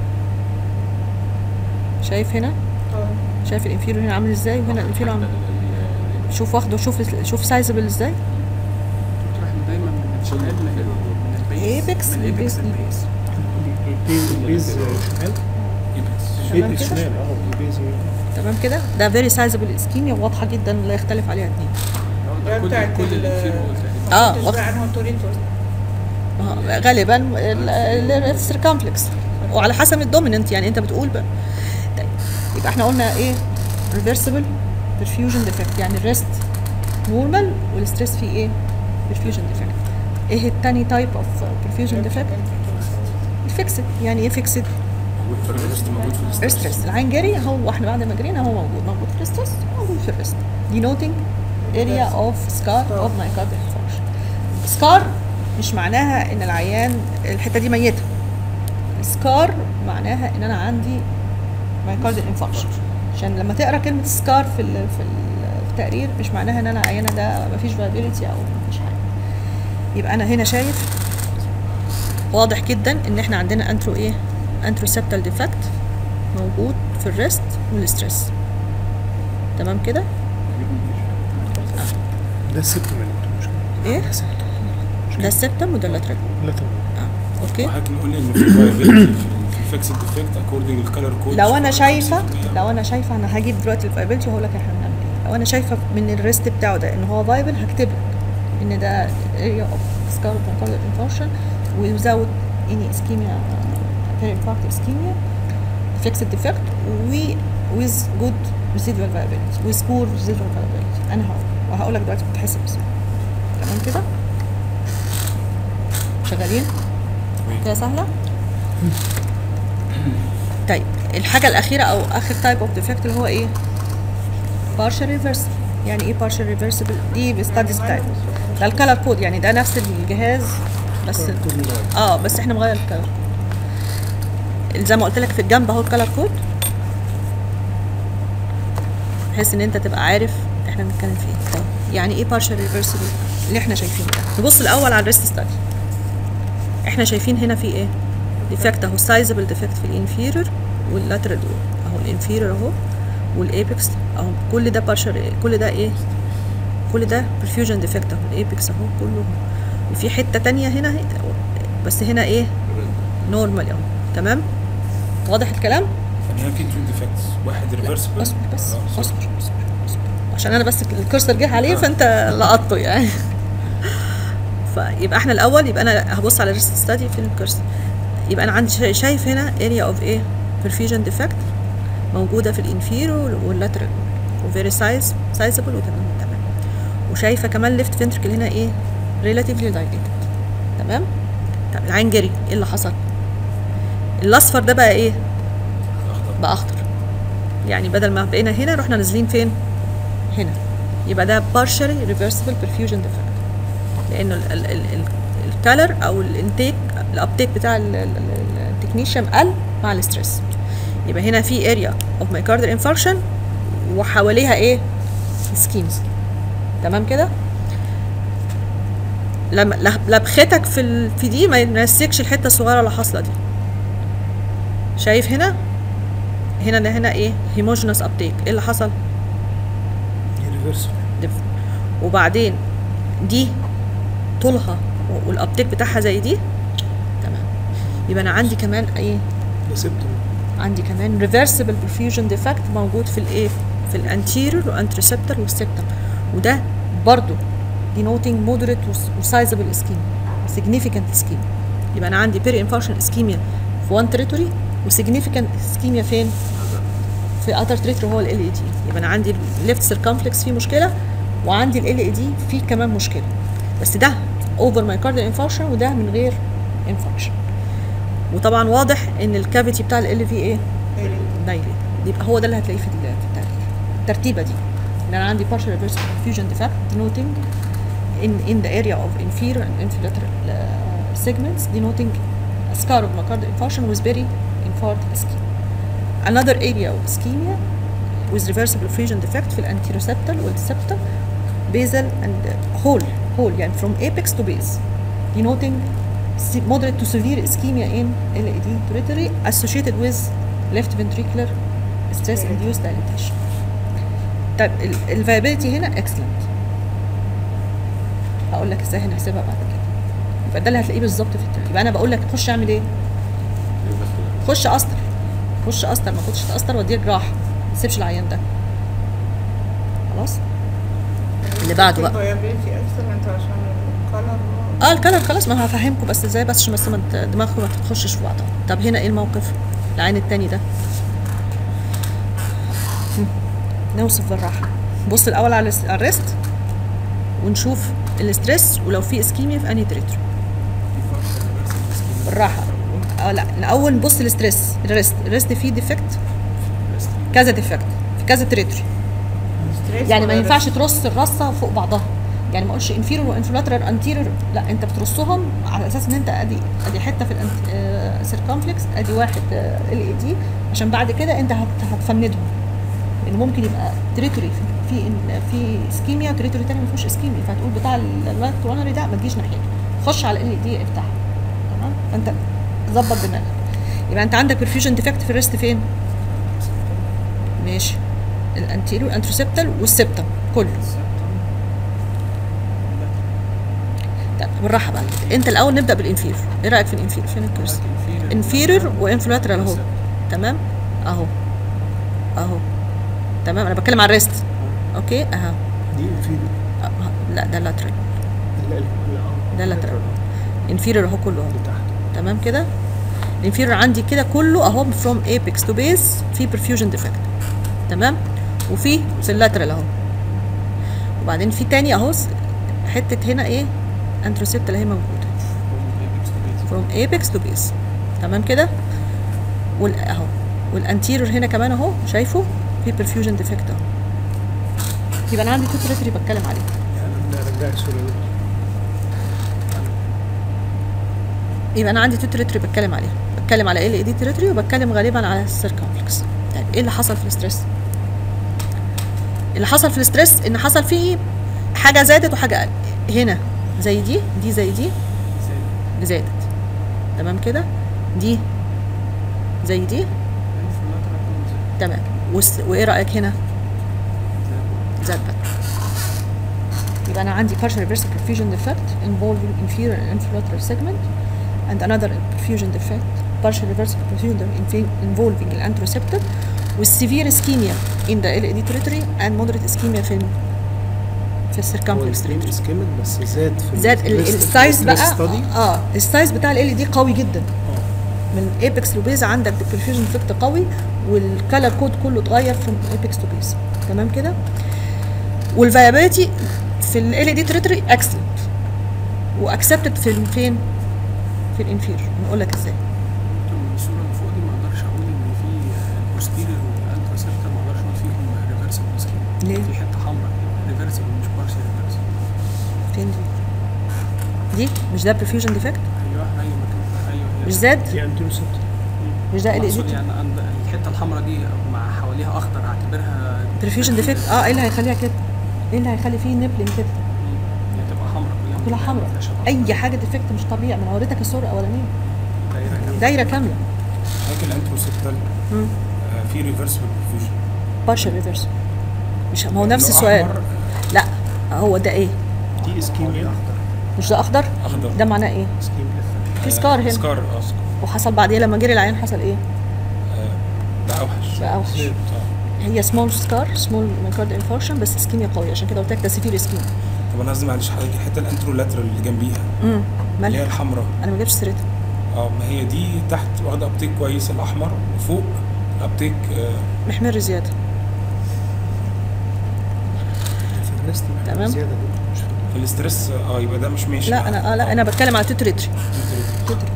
شايف هنا شايف الانفيرور هنا عامل ازاي وهنا الانفيرور عامل شوف واخده شوف شوف سايزبل ازاي بتروح دايما من الشمال لل- من البيز Apex من الايبكس للبيز. للبيز البيز البيز شمال تمام البيز كده؟ شمال اه البيز تمام كده ده فيري سايزبل اسكيميا واضحه جدا لا يختلف عليها اتنين ده كل بتاعت كل ال- الانفيرو تقريبا اه تشبه واخد- عنه توريتور آه، غالبا السيركمفلكس وعلى حسب الدوميننت يعني انت بتقول بقى طيب يبقى احنا قلنا ايه ريفرسبل perfusion ديفكت يعني الريست نورمال والستريس فيه ايه perfusion ديفكت ايه التاني تايب اوف perfusion ديفكت الفيكسد يعني ايه فيكسد موجود في الريست موجود في الستريس الستريس العين جري هو احنا بعد ما جرينا هو موجود موجود في الستريس موجود في الريست denoting area of scar of myocardial infarction سكار مش معناها ان العيان الحته دي ميته سكار معناها ان انا عندي مايكارديال انفاركشن عشان لما تقرا كلمه سكار في ال في, ال في التقرير مش معناها ان انا عيانه ده مفيش فابيليتي او مفيش حاجه يبقى انا هنا شايف واضح جدا ان احنا عندنا انترو ايه انتروسبتال ديفكت موجود في الريست والستريس تمام كده ده السبتم اللي مش ايه ده السبتم ده السبتم وده اللاترال لا طبعا اه اوكي وحضرتك نقول ان في viability في الفيكسد ديفكت اكوردنج للكالر كود لو انا شايفه لو انا شايفه انا هجيب دلوقتي الفايبلتي وهقول لك احنا بنعمل ايه لو انا شايفه من الريست بتاعه ده ان هو فايبل هكتب لك ان ده area of scarlet myocardial infarction without any ischemia peri-infarct ischemia fixed defect و with good residual viability with poor residual viability انا هقول وهقول لك دلوقتي بتتحسب ازاي تمام كده شغالين كده سهله طيب الحاجة الأخيرة أو آخر تايب أوف ديفكت اللي هو إيه؟ partial reversible يعني إيه partial reversible؟ دي بالستاديز بتاعتنا ده الكالر كود يعني ده نفس الجهاز بس اه بس احنا مغير الكالر كود زي ما قلت لك في الجنب اهو الكالر كود بحيث ان انت تبقى عارف احنا بنتكلم في ايه طيب يعني ايه partial reversible اللي احنا شايفينه ده نبص الاول على الريست ستادي احنا شايفين هنا في ايه ديفكت اهو سايزبل ديفكت في الانفيرور واللاترال اهو الانفيرور اهو والايبكس اهو كل ده بارشر كل ده ايه كل ده perfusion ديفكت اهو الايبكس اهو كله اهو وفي حته تانية هنا اهي بس هنا ايه نورمال اهو تمام واضح الكلام يعني في تو ديفكتس واحد ريفرسبل اصبر بس اصبر اصبر اصبر عشان انا بس الكرسر جه عليه فانت لقطته يعني فيبقى احنا الاول يبقى انا هبص على الريست ستادي في الكرسر يبقى انا عندي شا- شايف هنا اريا اوف ايه perfusion ديفكت موجوده في الانفيرو واللاترال وفيري سايز سايزبل وتمام تمام وشايفه كمان ليفت فنتركل هنا ايه ريلاتيفلي دايليتد تمام طب العين جري ايه اللي حصل الاصفر ده بقى ايه بقى اخضر يعني بدل ما بقينا هنا رحنا نازلين فين هنا يبقى ده partially reversible perfusion defect لانه ال- ال- ال- ال- الكالر او الانتيك الابتيك بتاع التكنيشيوم قل مع الاسترس يبقى هنا في اريا اوف myocardial infarction وحواليها ايه سكيمز تمام كده لما لب- لبختك في ال... في دي ما ينسكش الحته الصغيره اللي حاصله دي شايف هنا هنا ده هنا ايه هيموجينوس ابتيك ايه اللي حصل ريفرس دف. وبعدين دي طولها والابتيك بتاعها زي دي تمام يبقى انا عندي كمان ايه ده سبتم عندي كمان reversible perfusion defect موجود في الايه في الانتيريور وانترسبتر والسبتم وده برضو denoting moderate وس- وسايزبل ischemia significant ischemia يبقى انا عندي peri infarction ischemia في one territory وسيجنيفيكانت اسكيميا فين؟ في اتر تريتر هو ال ال اي دي يبقى انا عندي الليفت سيركمفلكس فيه مشكله وعندي ال ال اي دي فيه كمان مشكله بس ده اوفر مايكارديال انفاركشن وده من غير انفاركشن وطبعا واضح ان الكافيتي بتاع ال في ايه؟ دايري يبقى هو ده اللي هتلاقيه في ال- في التاريخ الترتيبه دي ان انا عندي partial reverse fusion defect denoting in in the area of inferior and infiltral uh, segments denoting a scar of myocardial infarction with very infarct ischemia. Another area of ischemia with reversible fusion defect في الانتيروسeptal والسeptal basal and whole whole يعني from apex to base denoting se- moderate to severe ischemia in LAD territory associated with left ventricular stress induced dilatation. طيب الفيابيلتي هنا excellent هقول لك ازاي هنحسبها بعد كده يبقى ده اللي هتلاقيه بالظبط في التاريخ يبقى انا بقول لك خش اعمل ايه خش اسطر خش اسطر ما كنتش تاسطر وديه جراحه ما تسيبش العيان ده خلاص اللي بعده بقى viability excellent عشان الكلر اه الكلر خلاص ما انا هفهمكم بس ازاي بس عشان بس ما ت- دماغكم ما تخشش في بعضها طب هنا ايه الموقف العين التاني ده هم. نوصف بالراحه بص الاول على الس- على الريست ونشوف الاستريس ولو في اسكيميا في انهي تريتوري بالراحه اه لا الاول نبص الاستريس الريست الريست فيه ديفكت كذا ديفكت في كذا تريتوري يعني ما ينفعش ترص الرصه فوق بعضها يعني ما اقولش انفيرور وانفلاترال انتيرور لا انت بترصهم على اساس ان انت ادي ادي حته في السيركمفلكس ادي واحد ال اي دي عشان بعد كده انت هت- هتفندهم لان ممكن يبقى تريتوري في في في اسكيميا وتريتوري تاني ما فيهوش اسكيميا فهتقول بتاع اللايت كورونري ده ما تجيش ناحيته خش على ال اي دي افتحها تمام فانت ظبط دماغك يبقى انت عندك برفيوجن ديفكت في الريست فين؟ ماشي الانتيريور انتروسبتال والسبتم كله طب بالراحه بقى انت الاول نبدا بالانفيريور ايه رايك في الانفيريور فين الكرسي انفيريور وانفلاترال اهو تمام اهو اهو تمام انا بتكلم على الريست اوكي اهو دي في أه. لا ده لاترال ال- ال- ال- ده لاترال انفيريور اهو كله اهو اللي تحت تمام كده الانفيريور عندي كده كله اهو فروم ايبكس تو بيز في برفيوجن ديفكت تمام وفي في اللاترال اهو وبعدين في تاني اهو س- حته هنا ايه انتروسيبت اللي هي موجوده فروم ايبكس تو بيز تمام كده وال اهو والانتيريور هنا كمان اهو شايفه في برفيوجن ديفكت اهو يبقى انا عندي تو تريتري بتكلم عليه يعني رجعت سوري يبقى انا عندي تو تريتوري بتكلم عليها بتكلم على ال اي دي تريتوري وبتكلم غالبا على السيركمفلكس طيب ايه اللي حصل في الاستريس اللي حصل في الاستريس ان حصل فيه حاجه زادت وحاجه قل هنا زي دي دي زي دي زادت تمام كده دي زي دي تمام وس- وايه رايك هنا زاد بقى يبقى انا عندي partial reversible perfusion defect involving inferior and infiltral segment and another perfusion defect partial reversible perfusion inf- involving the anteroceptor with severe ischemia in the LAD territory and moderate ischemia في ال- في السيركمفلكس territory اسكيمت بس زاد في زاد ال- الريست- السايز بقى الريست study. اه السايز بتاع ال دي قوي جدا من ايبكس لوبيز عندك البرفيوجن افكت قوي والكالر كود كله اتغير من ايبكس تو بيز تمام كده والفيابيلتي في ال دي تريتوري اكسلنت واكسبتد في ال- فين في الانفير نقول لك ازاي من الصوره اللي فوق دي ما اقدرش اقول ان في البوستيريور والانتروسيبتال ما اقدرش اقول فيهم ريفرسبل سكين ليه؟ في حته حمراء ريفرسبل مش بارشل ريفرسبل فين دي دي مش ده برفيوجن ديفكت ايوه ايوه مكان ايوه هي مش زاد دي انتروسبت مش ده ال مقصود دي يعني عند الحته الحمراء دي مع حواليها اخضر اعتبرها برفيوجن ديفكت اه ايه اللي هيخليها كده ايه اللي هيخلي فيه نبلنج كده هي تبقى حمراء كلها كلها حمراء اي حاجه ديفكت مش طبيعي ما انا وريتك الصوره الاولانيه دايره كده دايره كامله لكن الانتروسيبتال مم. آه، في ريفرسبل برفيوجن بارشل ريفرس مش ما هو نفس السؤال لا هو ده ايه دي اسكيميا مش ده اخضر اخضر ده معناه ايه اسكيميا في سكار هنا سكار اه سكار وحصل بعدين لما جري العيان حصل ايه آه، ده اوحش بقى أوحش. آه. هي سمول سكار سمول مايكارد انفارشن بس اسكيميا قويه عشان كده قلت لك ده سيفير اسكيميا طب انا قصدي معلش حضرتك الحته الانترو لاترال اللي جنبيها امم اللي هي مالها الحمراء انا ما جبتش سيرتها اه ما هي دي تحت واخده ابتيك كويس الاحمر وفوق ابتيك آه محمر زياده في الريست محتاج تمام. زياده دكتور، مش في في الاسترس اه يبقى ده مش ماشي لا معاه. انا اه لا انا بتكلم على توتريتري توتريتري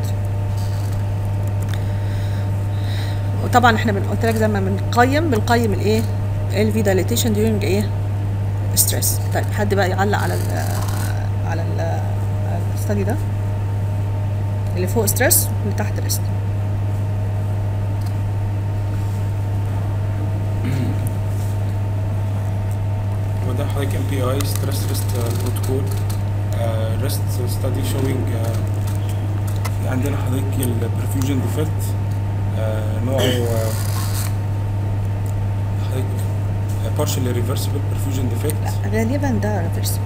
وطبعا احنا بن- قلت لك زي ما بنقيم بنقيم الايه الفي دايليتيشن ديورنج ايه ستريس طيب حد بقى يعلق على ال على ال على الستادي ده اللي فوق ستريس واللي تحت ريست وده حضرتك ام بي اي ستريس ريست بروتوكول ريست ستادي شوينج عندنا حضرتك البرفيوجن ديفكت نوعه آه، حضرتك partially reversible perfusion defect غالبا ده ريفرسبل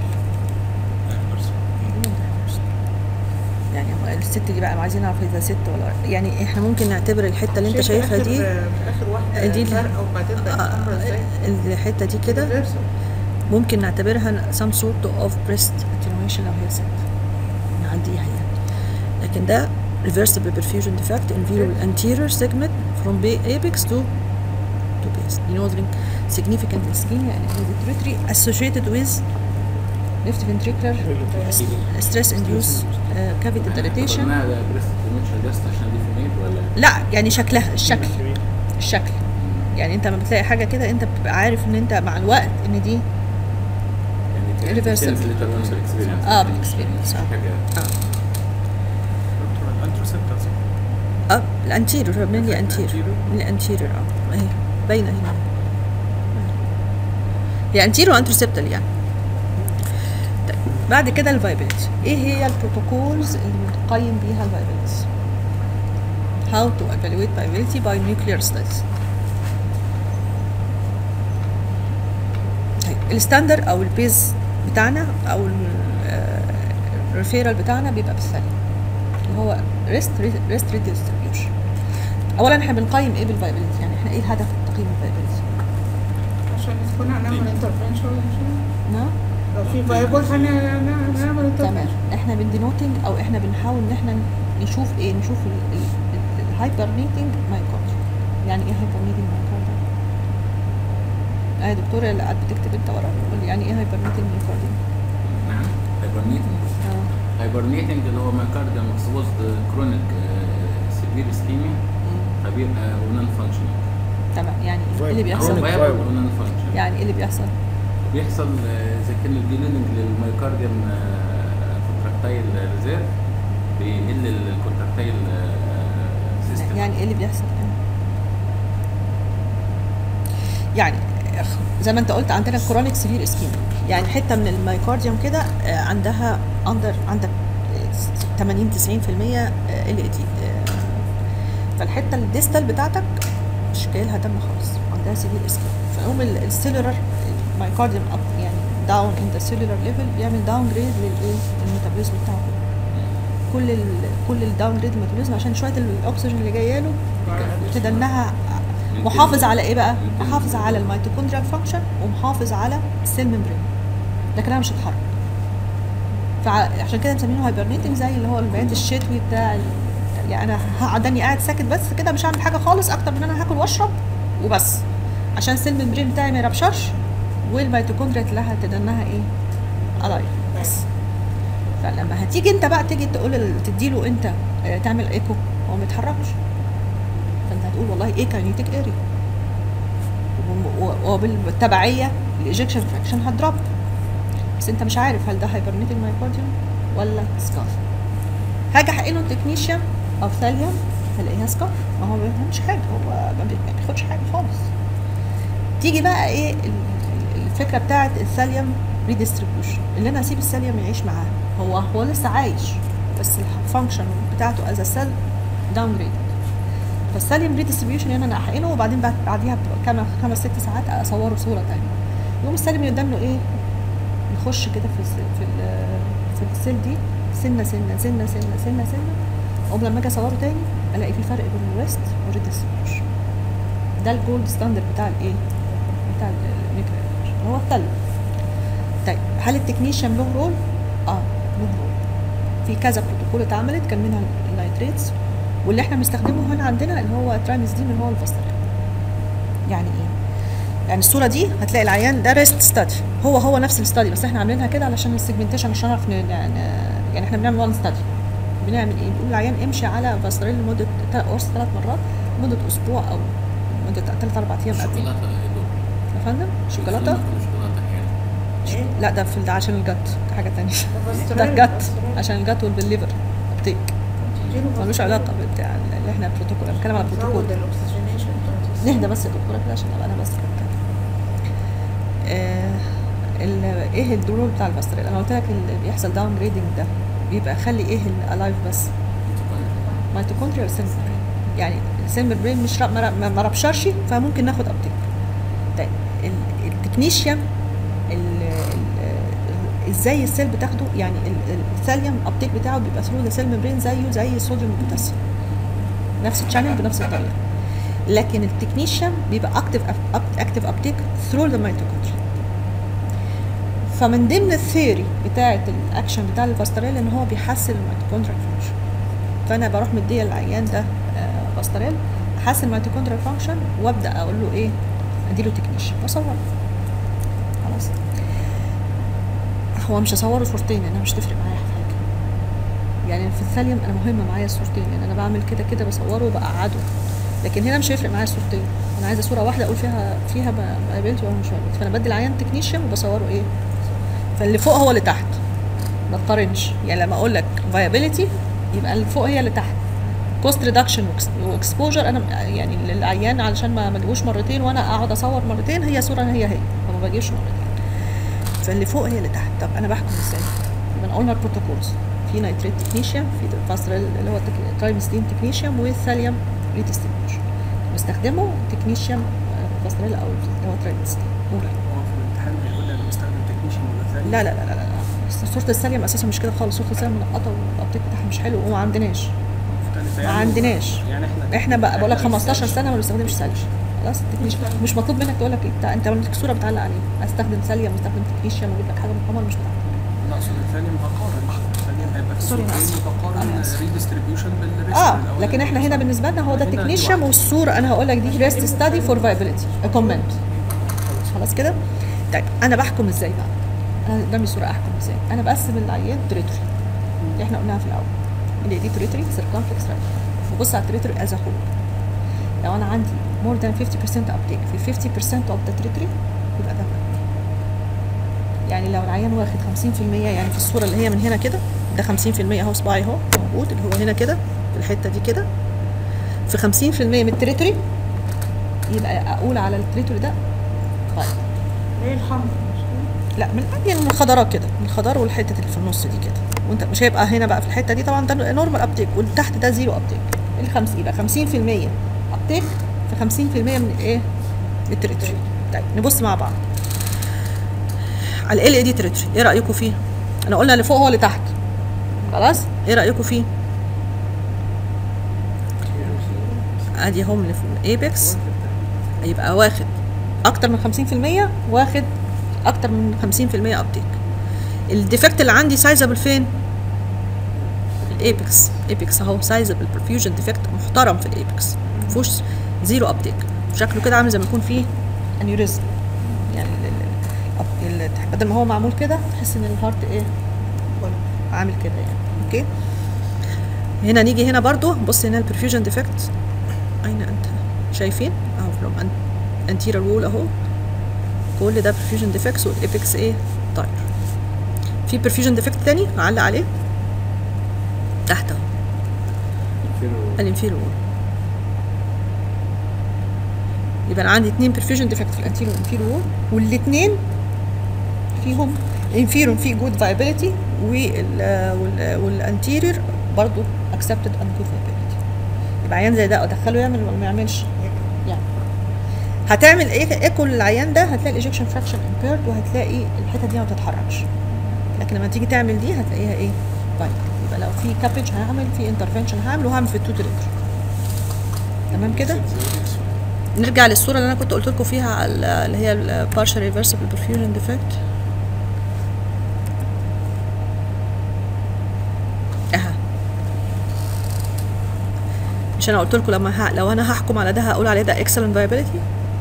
يعني هو الست دي بقى عايزين نعرف اذا ست ولا يعني احنا ممكن نعتبر الحته اللي انت شايفة شايفها آخر- دي في اخر واحده دي ال- فرقه وبعدين بقت حمرا ازاي آه، الحته دي كده Reversible. ممكن نعتبرها some sort of breast attenuation لو هي ست نعديها يعني لكن ده reversible perfusion defect in viral anterior segment from ba- apex to to base denoting significant ischemia and hereditary associated with left ventricular stress induced uh, cavity dilatation قلناها ده بريست ديمنشن جاست عشان دي فيميل ولا لا يعني شكلها الشكل الشكل يعني انت لما بتلاقي حاجه كده انت بتبقى عارف ان انت مع الوقت ان دي يعني Reversible. ليتر اون بالاكسبيرينس آه، بالexperience، آه. حاجه دكتور الانتروسبتر اه الانتيريور من الانتيريور Anterior. من الانتيريور اه اهي باينه هنا هي انتيريور انتروسبتال يعني طيب بعد كده الفايبلتي ايه هي البروتوكولز اللي بنقيم بيها الفايبلتي how to evaluate viability by nuclear studies طيب الستاندر او البيز بتاعنا او الريفيرال بتاعنا بيبقى بالثانيه اللي هو ريست ريست ريديستريبيوشن اولا احنا بنقيم ايه بالفايبلتي يعني احنا ايه الهدف من تقييم الفايبلتي عشان نكون هنعمل انترفنشن نعم لو في فايبل هنعمل تمام انترفنشن احنا بندينوتنج او احنا بنحاول ان احنا نشوف ايه نشوف الهايبرنيتنج مايكارديوم يعني ايه هايبرنيتنج مايكارديوم اه يا دكتوره اللي قاعد بتكتب انت ورا قول لي يعني ايه هايبرنيتنج مايكارديوم نعم هايبرنيتنج اه هايبرنيتنج اللي هو مايكارديوم اكسبوزد كرونيك سيفير اسكيميا فبيبقى ونون فانكشنينج تمام يعني ايه اللي هو بيحصل Chronic فايبل viable. ونون فانكشنينج يعني ايه اللي بيحصل بيحصل آه، اذا كان الديليننج للمايكارديوم كونتراكتايل ريزيرف بيقل الكونتراكتايل سيستم يعني ايه اللي بيحصل يعني أخ- زي ما انت قلت عندنا كرونيك سيفير اسكيميا يعني حته من المايكارديوم كده آه، عندها اندر عندك آه، 80 90% ال اي دي فالحته الديستال بتاعتك مش جاي لها دم خالص عندها سيفير اسكيميا فيقوم ال- السيلولر المايكارديوم اب يعني داون ان ذا سيلولر ليفل بيعمل داون جريد للايه الميتابوليزم بتاعه كل ال كل الداون جريد الميتابوليزم عشان شويه الاكسجين اللي جايه له ابتدى انها محافظ على ايه بقى؟ محافظ على الميتوكوندريال فانكشن ومحافظ على السيل ممبرين لكنها مش هتتحرك فعشان كده مسمينه هايبرنيتنج زي اللي هو البيات الشتوي بتاع ال... يعني انا هقعدني قاعد ساكت بس كده مش هعمل حاجه خالص اكتر من ان انا هاكل واشرب وبس عشان السيل ممبرين بتاعي ما يربشرش والميتوكوندريا تلاقيها تدنها ايه؟ الايف بس فلما هتيجي انت بقى تيجي تقول ال- تديله انت آه، تعمل ايكو هو ما يتحركش فانت هتقول والله ايه كاينيتيك اريا وبالتبعيه الايجكشن فراكشن هتدروب بس انت مش عارف هل ده هايبرنيتنج مايكارديوم ولا سكاف حاجه حقيقه التكنيشيان او ثاليوم هلاقيها سكاف ما هو ما بيفهمش حاجه هو ما بي- ما بياخدش حاجه خالص تيجي بقى ايه ال- ال- الفكره بتاعت الثاليوم ريديستريبيوشن اللي انا اسيب الثاليوم يعيش معاه هو هو لسه عايش بس الفانكشن بتاعته از سيل داون جريد فالساليوم ريديستريبيوشن هنا انا احقنه وبعدين بعد بعديها بكام خمس ست ساعات اصوره صوره تانية يقوم الساليوم اللي قدام له ايه يخش كده في الس- في ال- في السيل دي سنه سنه سنه سنه سنه سنه اقوم لما اجي اصوره تاني الاقي في فرق بين الريست والريديستريبيوشن ده الجولد ستاندرد بتاع الايه بتاع الميكرو هو التلج طيب هل التكنيشن له رول اه له رول في كذا بروتوكول اتعملت كان منها النايتريتس واللي احنا بنستخدمه هنا عندنا اللي هو ترايمزدين اللي هو الفاسترين يعني ايه يعني الصوره دي هتلاقي العيان ده ريست ستادي هو هو نفس الستادي بس احنا عاملينها كده علشان السيجمنتيشن عشان نعرف ن- ن- يعني احنا بنعمل وان ستادي بنعمل ايه بنقول للعيان امشي على فاسترين لمده تا- قرص ثلاث مرات لمده اسبوع او مده ثلاث اربع ايام قبل شوكولاته ايه دول؟ يا فندم شوكولاته شوكولاته احيانا لا ده في ده عشان الجت ده حاجه تانية ده الجت عشان الجت والبالليفر ابتيك ملوش علاقه بالبتاع اللي احنا بروتوكول انا بتكلم على بروتوكول زود الاكسجينيشن نهدى بس يا دكتوره كده عشان ابقى انا بس كده. آه ال- ايه الدور بتاع الفاستريل انا قلت لك اللي بيحصل داون جريدنج ده بيبقى خلي ايه الالايف بس ميتوكوندريا والسيل برين يعني السيل برين مش رب- ما ما- ما ربشرش فممكن ناخد ابتيك طيب ال- التكنيشيوم ال- ال- ازاي السيل بتاخده يعني ال- ال- الثاليوم ابتيك بتاعه بيبقى ثرو ذا سيل ممبرين زيه زي الصوديوم والبوتاسيوم نفس الشانل بنفس الطريقه لكن التكنيشيوم بيبقى اكتف اكتف ابتيك ثرو ذا ميتوكوندريا فمن ضمن الثيوري بتاعه الاكشن بتاع الفاستريل ان هو بيحسن الميتوكوندريال فانكشن فانا بروح مديه للعيان ده آه، فاستريل احسن الميتوكوندريال فانكشن وابدا اقول له ايه اديله تكنيشن واصور خلاص هو مش هصوره صورتين لانها مش تفرق معايا في حاجه يعني في الثاليوم انا مهمه معايا الصورتين لان انا بعمل كده كده بصوره وبقعده لكن هنا مش هيفرق معايا الصورتين انا عايزه صوره واحده اقول فيها فيها قابلته ولا مش قابلته فانا بدي العيان تكنيشن وبصوره ايه فاللي فوق هو اللي تحت ما تقارنش يعني لما اقول لك فايابيليتي يبقى اللي فوق هي اللي تحت كوست ريدكشن واكسبوجر انا يعني للعيان علشان ما ما اجيبوش مرتين وانا اقعد اصور مرتين هي صوره هي هي فما بجيبش مرتين فاللي فوق هي اللي تحت طب انا بحكم ازاي؟ يبقى قلنا البروتوكولز في نيتريت تكنيشيوم في فاستريل اللي هو ترايمستين تكنيشيوم والثاليوم ريتستيميشن بستخدمه تكنيشيوم فاستريل او اللي هو ترايمستين هو في الامتحان بيقول لي انا بستخدم تكنيشن ولا ازاي؟ لا لا لا لا لا صورة السليم اساسا مش كده خالص صورة السليم منقطة والابديت بتاعها مش حلو وما عندناش مختلفة ما يعني عندناش. يعني احنا احنا بقى بقول لك إحنا 15 بنستخدم- سنة ما بنستخدمش سليم خلاص التكنيشن مش مطلوب منك تقول لك انت انت عملت صورة بتعلق عليه استخدم سليم استخدم تكنيشن واجيب لك حاجة من القمر مش بتاعتك لا اقصد الثاني بقارن الثاني هيبقى في سوري، أنا صورتين آسف. وبقارن أنا آسف. ريديستريبيوشن بالريسك اه لكن احنا هنا بالنسبة لنا هو ده هنا تكنيشن لوحده. والصورة انا هقول لك دي ريست ستادي فور فايبيليتي كومنت خلاص كده طيب انا بحكم ازاي بقى انا قدامي صورة احكم ازاي انا بقسم العيان تريتوري اللي احنا قلناها في الاول اللي دي تريتوري سيركمفلكس رايت وبص على التريتوري از هول لو انا عندي more than 50% ابتيك في 50% of the territory يبقى ده بقى. يعني لو العيان واخد 50% يعني في الصوره اللي هي من هنا كده ده 50% اهو صباعي اهو موجود اللي هو هنا كده في الحته دي كده في 50% من التريتوري يبقى اقول على التريتوري ده طيب ليه الحمر لا من يعني من الخضارات كده من الخضار والحته اللي في النص دي كده وانت مش هيبقى هنا بقى في الحته دي طبعا ده نورمال ابتيك والتحت ده زيرو ابتيك الخمس يبقى 50% ابتيك في 50% من الايه التريتوري طيب نبص مع بعض على ال دي تريتوري ايه رايكم فيه انا قلنا اللي فوق هو اللي تحت خلاص ايه رايكم فيه ادي هم اللي فوق ايبكس يبقى واخد اكتر من 50% واخد اكتر من 50% ابتيك الديفكت اللي عندي سايزابل فين الايبكس ايبكس اهو سايزابل برفيوجن ديفكت محترم في الايبكس مفيهوش زيرو ابتيك شكله كده عامل زي ما يكون فيه انيوريزم يعني ال- ال- ال- بدل ما هو معمول كده تحس ان الهارت ايه عامل كده يعني اوكي هنا نيجي هنا برضو بص هنا البرفيوجن ديفكت اين انت شايفين اهو فروم انتيرال وول اهو كل ده برفيوجن ديفكتس والايبكس ايه طاير في برفيوجن ديفكت تاني هعلق عليه تحت اهو الانفيرو وول يبقى انا عندي اتنين برفيوجن ديفكت في الانتيرو والانفيرو وول والاتنين فيهم الانفيرو فيه جود فايبيليتي والانتيرير برضو اكسبتد ان جود فايبيليتي يبقى عيان زي ده ادخله يعمل ولا ما يعملش؟ يعني هتعمل ايه ايكو للعيان ده هتلاقي الايجكشن فراكشن امبيرد وهتلاقي الحته دي ما بتتحركش لكن لما تيجي تعمل دي هتلاقيها ايه؟ طيب يبقى لو في كابج هعمل في انترفنشن هعمل وهعمل في التوتال تمام كده؟ نرجع للصوره اللي انا كنت قلت لكم فيها على اللي هي البارشال ريفرسبل برفيوجن ديفكت اها مش انا قلت لكم لما ه... لو انا هحكم على ده هقول عليه ده excellent viability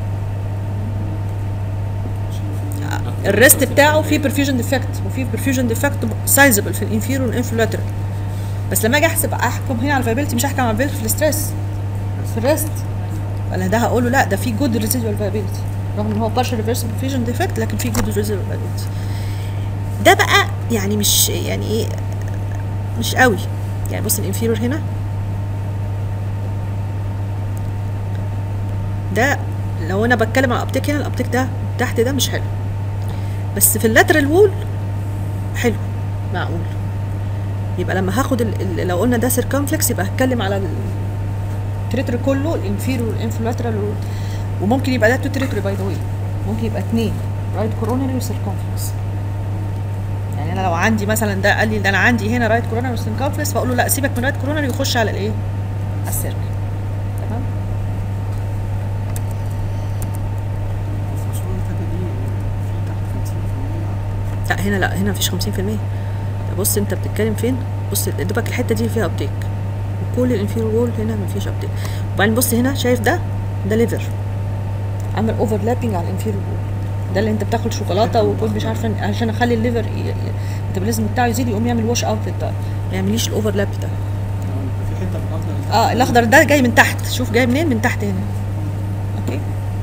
الريست بتاعه فيه perfusion defect وفيه perfusion defect sizable في الانفيرور والانفلاترال بس لما اجي احسب احكم هنا على الفايبيلتي مش هحكم على الفايبيلتي في الستريس في الريست ولا ده هقول له لا ده في جود ريزيدوال فايبيلتي رغم ان هو partial reversible perfusion defect لكن في جود ريزيدوال فايبيلتي ده بقى يعني مش يعني ايه مش قوي يعني بص الانفيرور هنا ده لو انا بتكلم على الابتيك هنا الابتيك ده تحت ده مش حلو بس في اللاترال وول حلو معقول يبقى لما هاخد ال ال لو قلنا ده سيركمفلكس يبقى هتكلم على التريتري كله الانفيرور والانفلاترال وممكن يبقى ده تو تريتري باي ذا واي ممكن يبقى اتنين رايت كورونري وسيركمفلكس يعني انا لو عندي مثلا ده قال لي ده انا عندي هنا رايت كورونري وسيركمفلكس فاقول له لا سيبك من رايت كورونري وخش على الايه؟ على السيرك تمام في الصورة اللي فاتت دي في تحت 50% لا هنا لا هنا مفيش 50% ده بص انت بتتكلم فين بص يا دوبك الحته دي فيها ابتيك وكل الانفيرور وول هنا مفيش ابتيك وبعدين بص هنا شايف ده ده ليفر عامل اوفرلابنج على الانفيرور وول ده اللي انت بتاكل شوكولاته وكل مش عارفه عشان اخلي الليفر ي- ي- الميتابوليزم بتاعه يزيد يقوم يعمل واش اوت ده ما يعمليش الاوفرلاب ده في حتة الأخضر اه الاخضر ده جاي من تحت شوف جاي منين من تحت هنا اوكي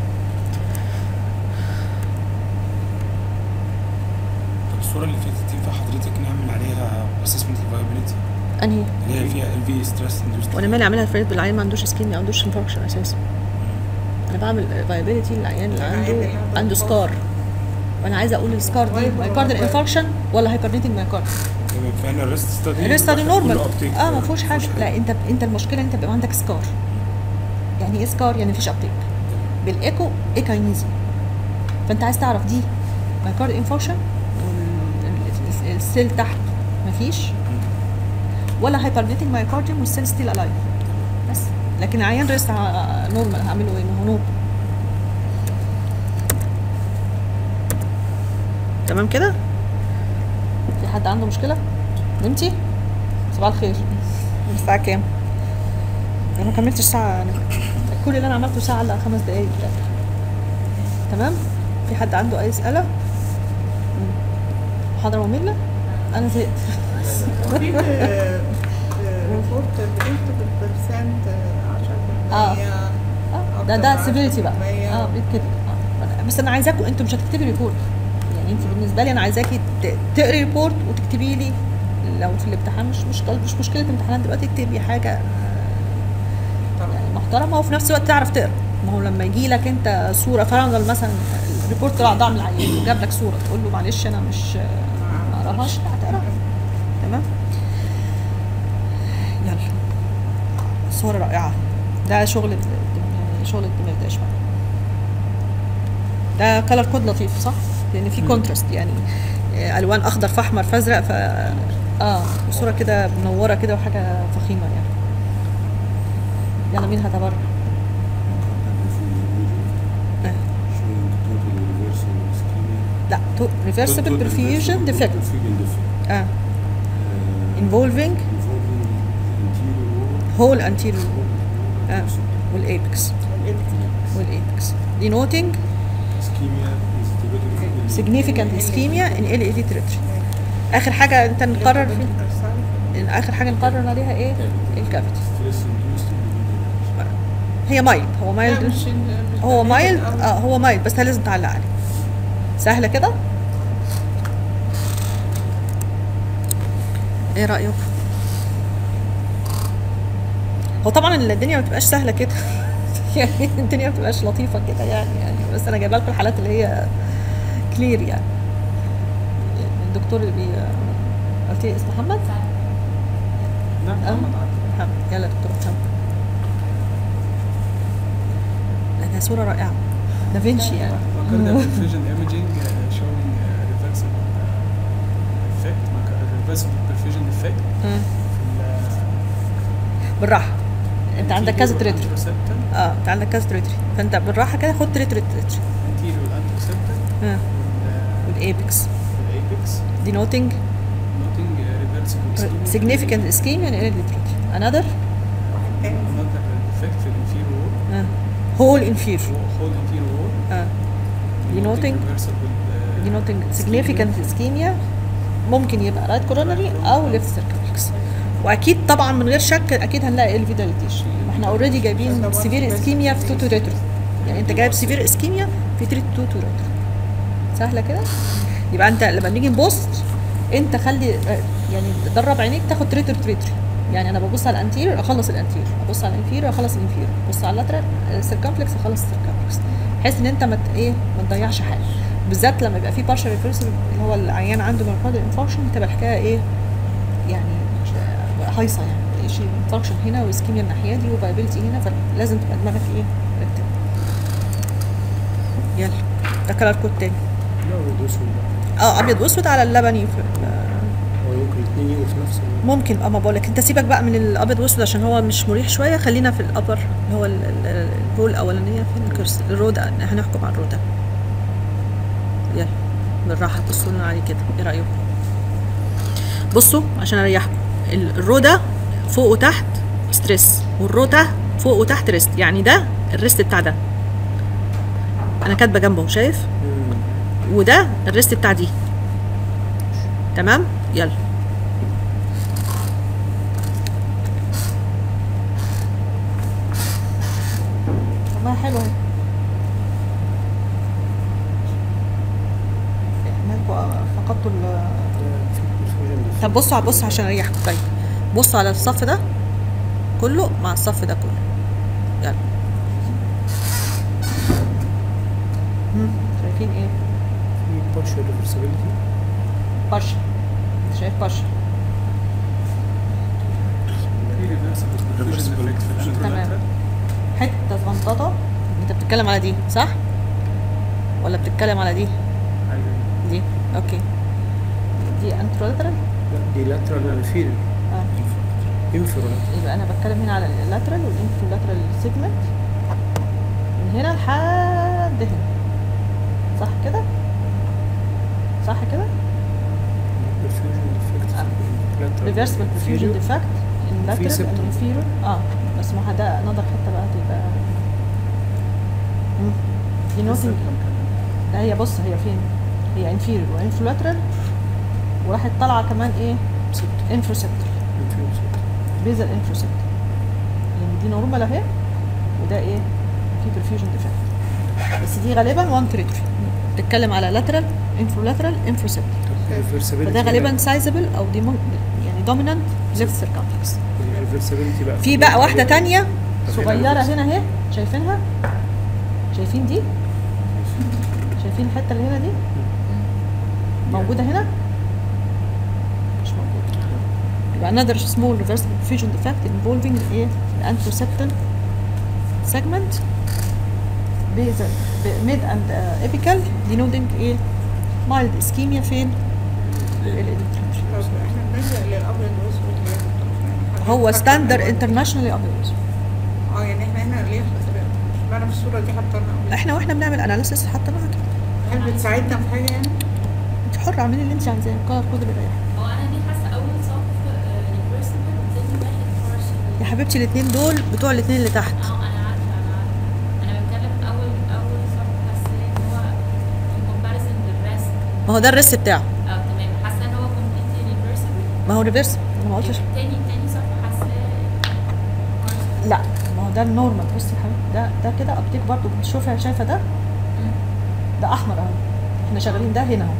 طب الصوره اللي فاتت ينفع حضرتك نعمل عليها اسسمنت الفايبيليتي انهي اللي هي فيها ال في ستريس اندوست وانا مالي اعملها الفريد بالعيان ما عندوش سكين ما عندوش انفكشن اساسا انا بعمل فايبيليتي للعيان اللي عنده عنده سكار وانا عايزه اقول السكار دي مايكاردال انفكشن ولا هايبرنيتنج مايكارد فانا الريست ستادي الريست ستادي نورمال كله uptake. اه ما فيهوش حاجه لا انت انت المشكله انت بيبقى عندك سكار يعني ايه سكار يعني مفيش ابتيك بالايكو ايكاينيزي فانت عايز تعرف دي مايكارد انفكشن السيل تحت مفيش ولا هايبرنيتنج مايكارديوم والسيل ستيل الايف بس لكن العيان ريست ع- نورمال هعمله ايه ما هو نوب تمام كده في حد عنده مشكله نمتي صباح الخير الساعه كام انا ما كملتش ساعه انا كل اللي انا عملته ساعه الا خمس دقايق يعني. تمام في حد عنده اي اسئله مم. محاضره ممله انا زهقت في ريبورت بنكتب البرسنت 10% آه. آه، ده ده سيفيريتي بقى اه كده آه. بس انا عايزاكم انتوا مش هتكتبي ريبورت يعني انت بالنسبه لي انا عايزاكي ت- تقري ريبورت وتكتبي لي لو في الامتحان مش مشكله مش مشكله امتحانات دلوقتي اكتبي حاجه يعني محترمه وفي نفس الوقت تعرف تقرا ما هو لما يجي لك انت صوره فرضا مثلا الريبورت طلع ضاع من العيان وجاب لك صوره تقول له معلش انا مش ما اقراهاش لا تقراها تمام يلا صورة رائعة ده شغل الد- شغل الدماغ ده يا شباب ده كلر كود لطيف صح؟ لأن في كونتراست يعني آه، ألوان أخضر في أحمر في أزرق ف اه وصورة كده منورة كده وحاجة فخيمة يعني يلا مين هتبرع؟ آه. لا تو ريفرسبل برفيوجن ديفكت اه involving whole anterior اه والايبكس والايبكس denoting significant ischemia in LED territory اخر حاجه انت نقرر فيها اخر حاجه نقرر عليها ايه الكافيتي هي مايلد هو مايلد هو مايلد اه هو مايلد بس لازم تعلق عليه سهله كده ايه رايك هو طبعا الدنيا ما بتبقاش سهله كده يعني الدنيا ما بتبقاش لطيفه كده يعني يعني بس انا جايبه لكم الحالات اللي هي كلير يعني الدكتور اللي بي قلت لي اسمه محمد؟ نعم أه؟ محمد عبد محمد يلا يا دكتور محمد ده صوره رائعه دافنشي يعني وكان perfusion imaging uh, showing uh, reversible uh, effect مع- reversible perfusion effect مم. في ال- بالراحه انت عندك كذا anterior تريتري anteroseptal اه انت عندك كذا تريتري فانت بالراحه كده خد تريتري تريتري anterior anteroseptal اه وال- والايبكس والاpex denoting noting uh, reversible ischemia significant ischemia in early treatment another another whole inferior هول انتيرو وول اه denoting denoting significant ischemia ممكن يبقى right coronary او left circumflex واكيد طبعا من غير شك اكيد هنلاقي ال dilatation ما احنا اوريدي جايبين سيفير اسكيميا في توتو ريترو يعني انت جايب سيفير اسكيميا في تريت توتو ريترو سهله كده يبقى انت لما نيجي نبص انت خلي آه، يعني درب عينيك تاخد تريتر تريتر يعني انا ببص على الانتيريور اخلص الانتيريور ابص على الانفيريور اخلص الانفيريور ابص على اللاترال السيركمفلكس اخلص السيركمفلكس بحيث ان انت ما ت- ايه ما تضيعش حاجه بالذات لما يبقى في بارشال ريفرسال اللي هو العيان عنده مايوكارديال انفاركشن تبقى الحكايه ايه يعني ش- هايصه يعني شيء انفاركشن هنا واسكيميا الناحيه دي وفايبيلتي هنا فلازم تبقى دماغك ايه مرتبه يلا ده كلر كود تاني لا هو اسود بقى. اه ابيض واسود على اللبني في ال- هو ممكن الاثنين يجوا في نفس ال- ممكن اه ما بقولك انت سيبك بقى من الابيض واسود عشان هو مش مريح شويه خلينا في الابر اللي هو ال- ال- الرو الاولانيه في الكرسي الرو ده هنحكم على الرو ده يلا بالراحه بصوا لنا عليه كده ايه رايكم بصوا عشان اريحكم ال- الرو ده فوق وتحت ستريس والرو ده فوق وتحت ريست يعني ده الريست بتاع ده انا كاتبه جنبه شايف وده الريست بتاع دي تمام يلا والله حلو اهي مالكوا فقدتوا ال في perfusion طب بصوا بصوا عشان اريحكم طيب بصوا على الصف ده كله مع الصف ده كله يلا مم، شايفين ايه في partial reversibility برشا شايف برشا في ريفرسبل تمام حته صغنططه انت بتتكلم على دي صح ولا بتتكلم على دي دي اوكي دي انترولاترال لا دي lateral inferior اه inferior يبقى انا بتكلم هنا على اللاترال والانفرولاترال سيجمنت من هنا لحد هنا صح كده صح كده perfusion defect آه. lateral ريفرسبل perfusion inferior. defect in في lateral septum. and inferior اه بس ما ده another حته بقى تبقى مم. دي نوتنج لا هي بص هي فين هي inferior وانفرولاترال وراحت طالعه كمان ايه انفروسبتر inferior septum. بيزل انفروسبتر يعني دي نورمال اهي وده ايه في perfusion defect بس دي غالبا وان تريتوري بتتكلم على لاترال انفرولاترال انفروسبتر طب reversibility فده غالبا هنا- سايزبل او دي يعني دومينانت ليفت سيركمفلكس reversibility بقى في بقى واحده عليها- تانية طب صغيره reverse- هنا اهي شايفينها شايفين دي شايفين الحته اللي هنا دي موجوده هنا مش موجوده يبقى another small reversible fusion defect involving ايه anteroceptal segment basal mid and uh, apical denoting ايه mild ischemia فين الانترنشال طب احنا بنلجأ للابيض والاسود ليه يا دكتور؟ يعني هو حتى ستاندر لو- انترناشونالي ابيض اه يعني احنا هنا ليه معنى في الصوره دي حاطه لنا احنا واحنا بنعمل اناليسيس حطيناها كده هل بتساعدنا في حاجه يعني؟ انت حره اعملي اللي انت عايزاه القرار كله بيريحك هو انا دي حاسه اول صف ريفرسبل وتاني واحد يا partial حبيبتي الاثنين دول بتوع الاثنين اللي تحت اه انا عارفه انا عارفه انا بتكلم اول اول صف حاسه ان هو in comparison للريست ما هو ده الريست بتاعه اه تمام حاسه ان هو completely reversible ما هو ريفرس انا ما قلتش تاني تاني صف حاسه partial. لا ما هو ده النورمال بصي يا حبيبتي ده ده كده ابتيك برضه بتشوفها شايفه ده ده احمر اهو احنا شغالين ده هنا اهو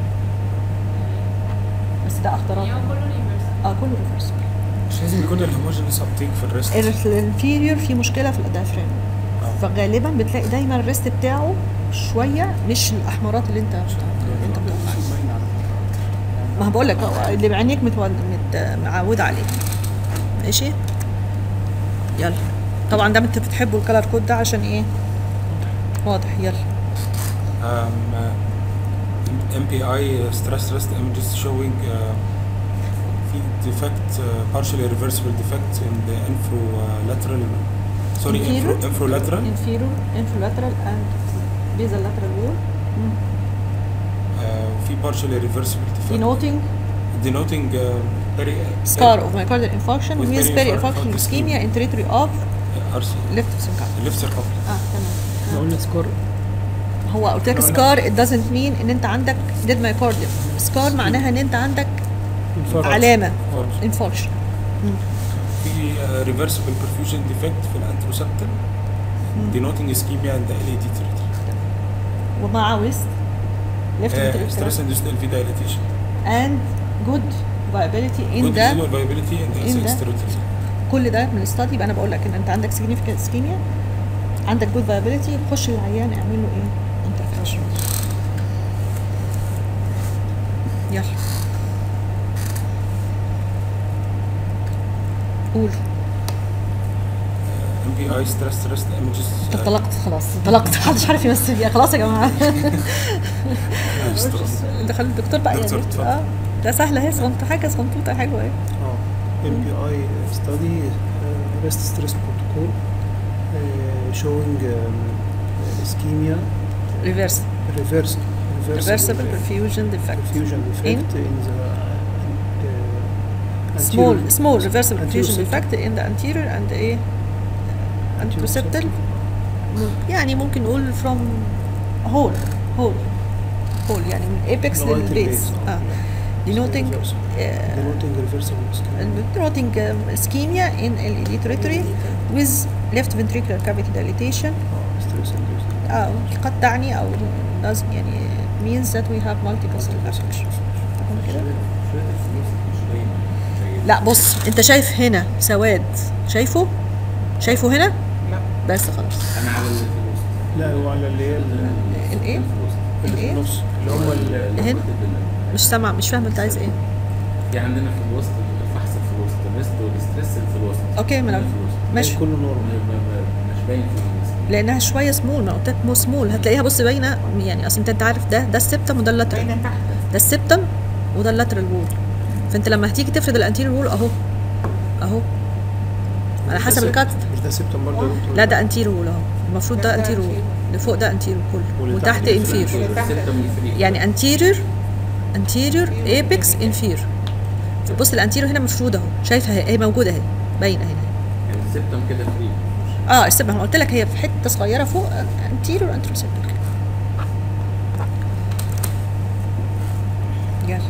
بس ده اخضرات يعني هو كله reversible اه كله ريفرس مش لازم يكون الهوموجينس ابتيك في الريست الانفيريور في مشكله في الدايفرام فغالبا بتلاقي دايما الريست بتاعه شويه مش الاحمرات اللي انت اللي انت بتقول ما بقول لك اللي بعينيك متو... مت... معود عليه ماشي يلا طبعا ده انت بتحبوا الكلر كود ده عشان ايه واضح يلا ام بي اي ستريس ريست images showing uh, في defect uh, partially reversible defect in the infrolateral sorry Inferior? infro, infrolateral inferior infrolateral and basal lateral wall uh, في partially reversible defect denoting denoting uh, very scar of myocardial infarction With with very peri infarct infarction ischemia. ischemia in territory of RC left circumference left circumference اه تمام احنا قلنا سكار هو قلت لك سكار it doesn't mean ان انت عندك dead myocardium سكار معناها ان انت عندك انفرج. علامه Infarction. انفاركشن في ريفرسبل perfusion defect في الانتروسبتال denoting ischemia in the LAD territory. ومع ويست left Uh, ventricular stress induced LV dilatation. and good viability in Good the visual viability in the in SX the- territory. كل ده من الاستادي يبقى انا بقول لك ان انت عندك significant ischemia عندك good viability خش العيان اعمل له ايه؟ intervention يلا قول MPI stress stress images. انت انطلقت خلاص انطلقت محدش عارف يمثل بيها خلاص يا جماعه دخل الدكتور بقى دكتور، يعني اتفضل. اه ده سهله اهي صغنطه حاجه صغنطوطه حلوه اهي اه ام بي اي ستادي ريست ستريس بروتوكول showing um, ischemia ريفرس reverse reversible perfusion defect perfusion defect in, the uh, small anterior- small reversible anterior perfusion septum. defect in the anterior and ايه anteroseptal يعني ممكن نقول from hole hole hole يعني من apex لغاية للبيس البيس، اه denoting Reversible. uh, denoting reversible ischemia. denoting um, ischemia in LED territory with left ventricular cavity dilatation اه stress induced. اه قد تعني او does يعني means that we have multiple affection تمام كده شوية الفلوس مش باينة زي لا بص انت شايف هنا سواد شايفه شايفه هنا لا بس خلاص انا على الفلوس لا هو على اللي هي ال- الايه الفلوس اللي في الايه النص اللي هم ال- هنا؟ مش سامع مش فاهمه انت عايز ايه في عندنا في الوسط الفحص في الوسط الريست والستريس في الوسط اوكي ما انا الفلوس. ماشي كله نورمال مش باين في الوسط لانها شويه سمول ما قلت لك مو سمول هتلاقيها بص باينه يعني اصل انت انت عارف ده ده السبتم وده اللاترال باينه تحت ده السبتم وده اللاترال وول فانت لما هتيجي تفرد الانتيريور وول اهو اهو على حسب الكات مش ده سبتم برضه يا دكتور لا ده انتيريور وول اهو المفروض ده ده انتيريور وول anterior. اللي فوق ده انتيريور كله واللي وتحت تحت انفير اللي تحت السبتم الفري يعني انتيريور انتيريور ايبكس انفير بص الانتيريور هنا مفروض اهو شايفها هي هي موجوده اهي باينه هنا يعني السبتم كده فري اه السبب انا قلت لك هي في حته صغيره فوق انتيريور انتروسيبتال يلا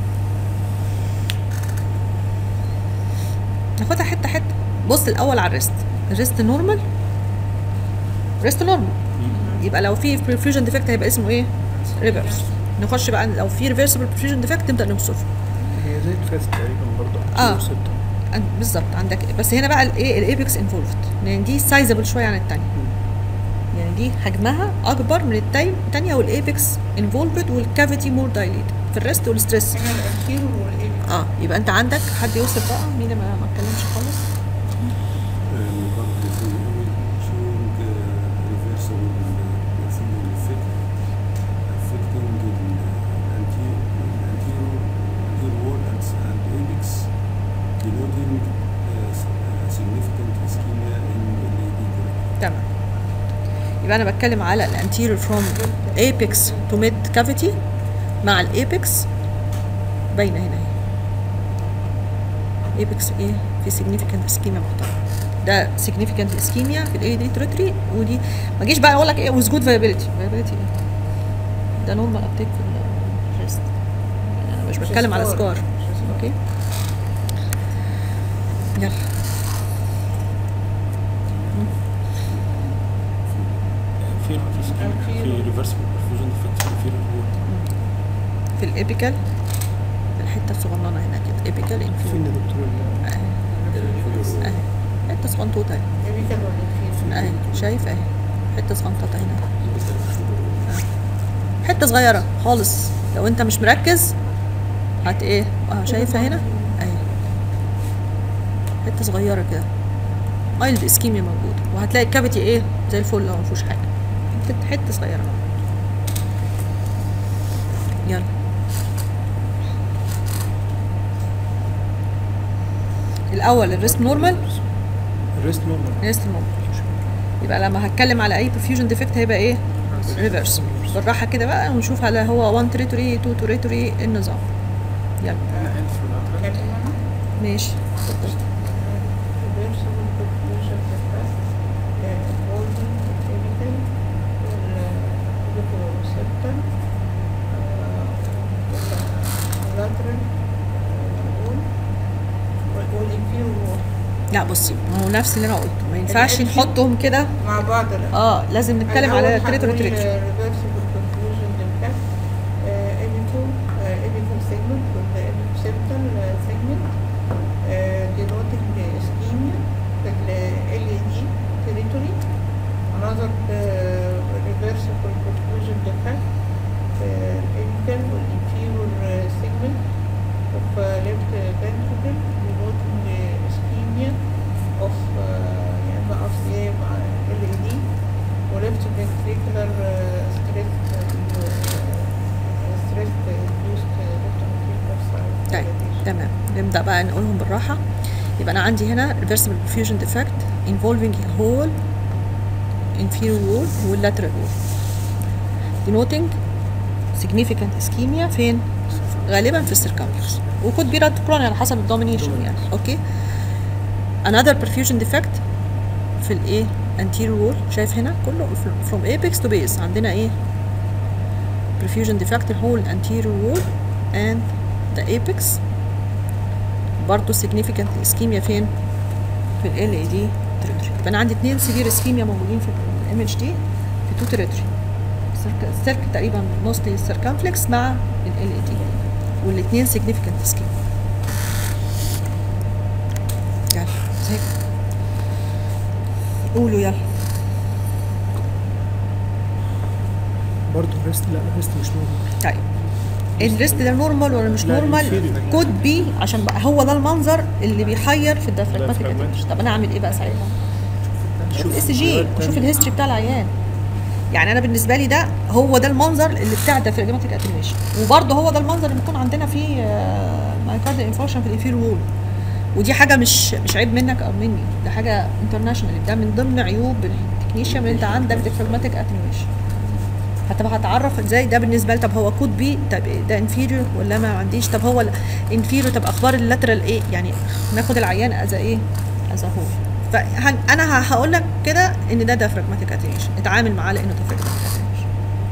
ناخدها حته حته بص الاول على الريست الريست نورمال ريست نورمال يبقى لو في برفيوجن ديفكت هيبقى اسمه ايه ريفرس نخش بقى لو في ريفرسبل برفيوجن ديفكت نبدا نوصفه هي زي الفاست تقريبا برضه آه. سبتم أن- بالظبط عندك بس هنا بقى الايه الايبكس انفولفد لان دي سايزبل شويه عن الثانيه يعني دي حجمها اكبر من التاني- الثانيه والايبكس انفولفد والكافيتي مور دايليت في الريست والستريس هنا الانتيرور والايه اه يبقى انت عندك حد يوصف بقى مين ما ما اتكلمش خالص showing uh, reversible perfusion effect affecting the anterior, anterior, anterior wall and, and apex, denoting uh, s- uh, significant ischemia in the AD تمام يبقى انا بتكلم على الانتيريور فروم ايبكس تو ميد كافيتي مع الايبكس باينه هنا اهي ايبكس ايه في significant اسكيميا محترمه ده significant اسكيميا في الاي دي تريتري ودي ما جيش بقى اقول لك ايه with good viability viability ايه ده نورمال ابتيك في الريست انا مش بتكلم على سكار. سكار اوكي يلا في في ريفرسبل perfusion defect في الانفيريور وول في الابيكال الحته الصغننه هنا كده ابيكال فين انفيريور يا دكتور ال- اهي اهي حته صغنطوطه اهي الريتال والانفيرور اهي شايف اهي حته صغنطوطه هنا أهي. حته صغيره خالص لو انت مش مركز هت ايه اه شايفه هنا اهي حته صغيره كده مايلد اسكيميا موجوده وهتلاقي الكافيتي ايه زي الفل اهو مفيهوش حاجه حتة- حته صغيره يلا الاول الريست نورمال الريست نورمال ريست نورمال يبقى لما هتكلم على اي perfusion ديفكت هيبقى ايه ريفرس بالراحه كده بقى ونشوف هل هو 1 تريتوري 2 تريتوري النظام يلا كاتب انا ماشي اتفضل reversible perfusion of the breast, uh, involving apical لا بصي ما هو نفس اللي انا قلته ما ينفعش نحطهم كده مع بعض لا اه لازم نتكلم على تريتوري تريتوري reversible conclusion impact uh, apical uh, apical segment with the septal uh, segment uh, denoting the ischemia في ال LED territory another uh, reversible conclusion defect uh, apical or inferior uh, segment of uh, left ventricle denoting the ischemia of uh, يا اما of the LED ولفت ventricular uh, stress uh, stress induced left ventricular side طيب dilatation. تمام نبدا بقى نقولهم بالراحه يبقى انا عندي هنا reversible perfusion defect involving a whole inferior wall والlateral wall denoting significant ischemia فين غالبا في السيركمفلكس وكود بي راتبرون على حسب الدومينيشن يعني اوكي another perfusion defect في الايه anterior wall شايف هنا كله from apex to base عندنا ايه perfusion defect whole anterior wall and the apex برضه significant ischemia فين في ال LED territory يبقى انا عندي اتنين severe ischemia موجودين في الايمج دي في تو territory السيرك تقريبا mostly circumflex مع ال LED والاثنين significant ischemia يلا زي قولوا يلا برضه الريست لا الريست مش نورمال طيب الريست ده نورمال ولا مش لا، نورمال inferior. كود بي عشان بقى هو ده المنظر اللي بيحير في الديافراجماتيك diaphragmatic. اتنشن طب انا اعمل ايه بقى ساعتها؟ شوف اس جي الفيديوهات وشوف تاني. الهيستوري بتاع العيان يعني انا بالنسبه لي ده هو ده المنظر اللي بتاع الديافراجماتيك اتنشن وبرده هو ده المنظر اللي بيكون عندنا فيه مايكارد انفارشن في الانفير وول ودي حاجه مش مش عيب منك او مني ده حاجه انترناشونال ده من ضمن عيوب التكنيشيان اللي انت عندك ديافراجماتيك اتنشن هتبقى هتعرف ازاي ده بالنسبه لي طب هو كود بي طب ده انفيريور ولا ما عنديش طب هو انفيريور طب اخبار اللاترال ايه يعني ناخد العيان از ايه از هول فانا هقول لك كده ان ده ديافراجماتيك اتنشن اتعامل معاه لانه ديافراجماتيك اتنشن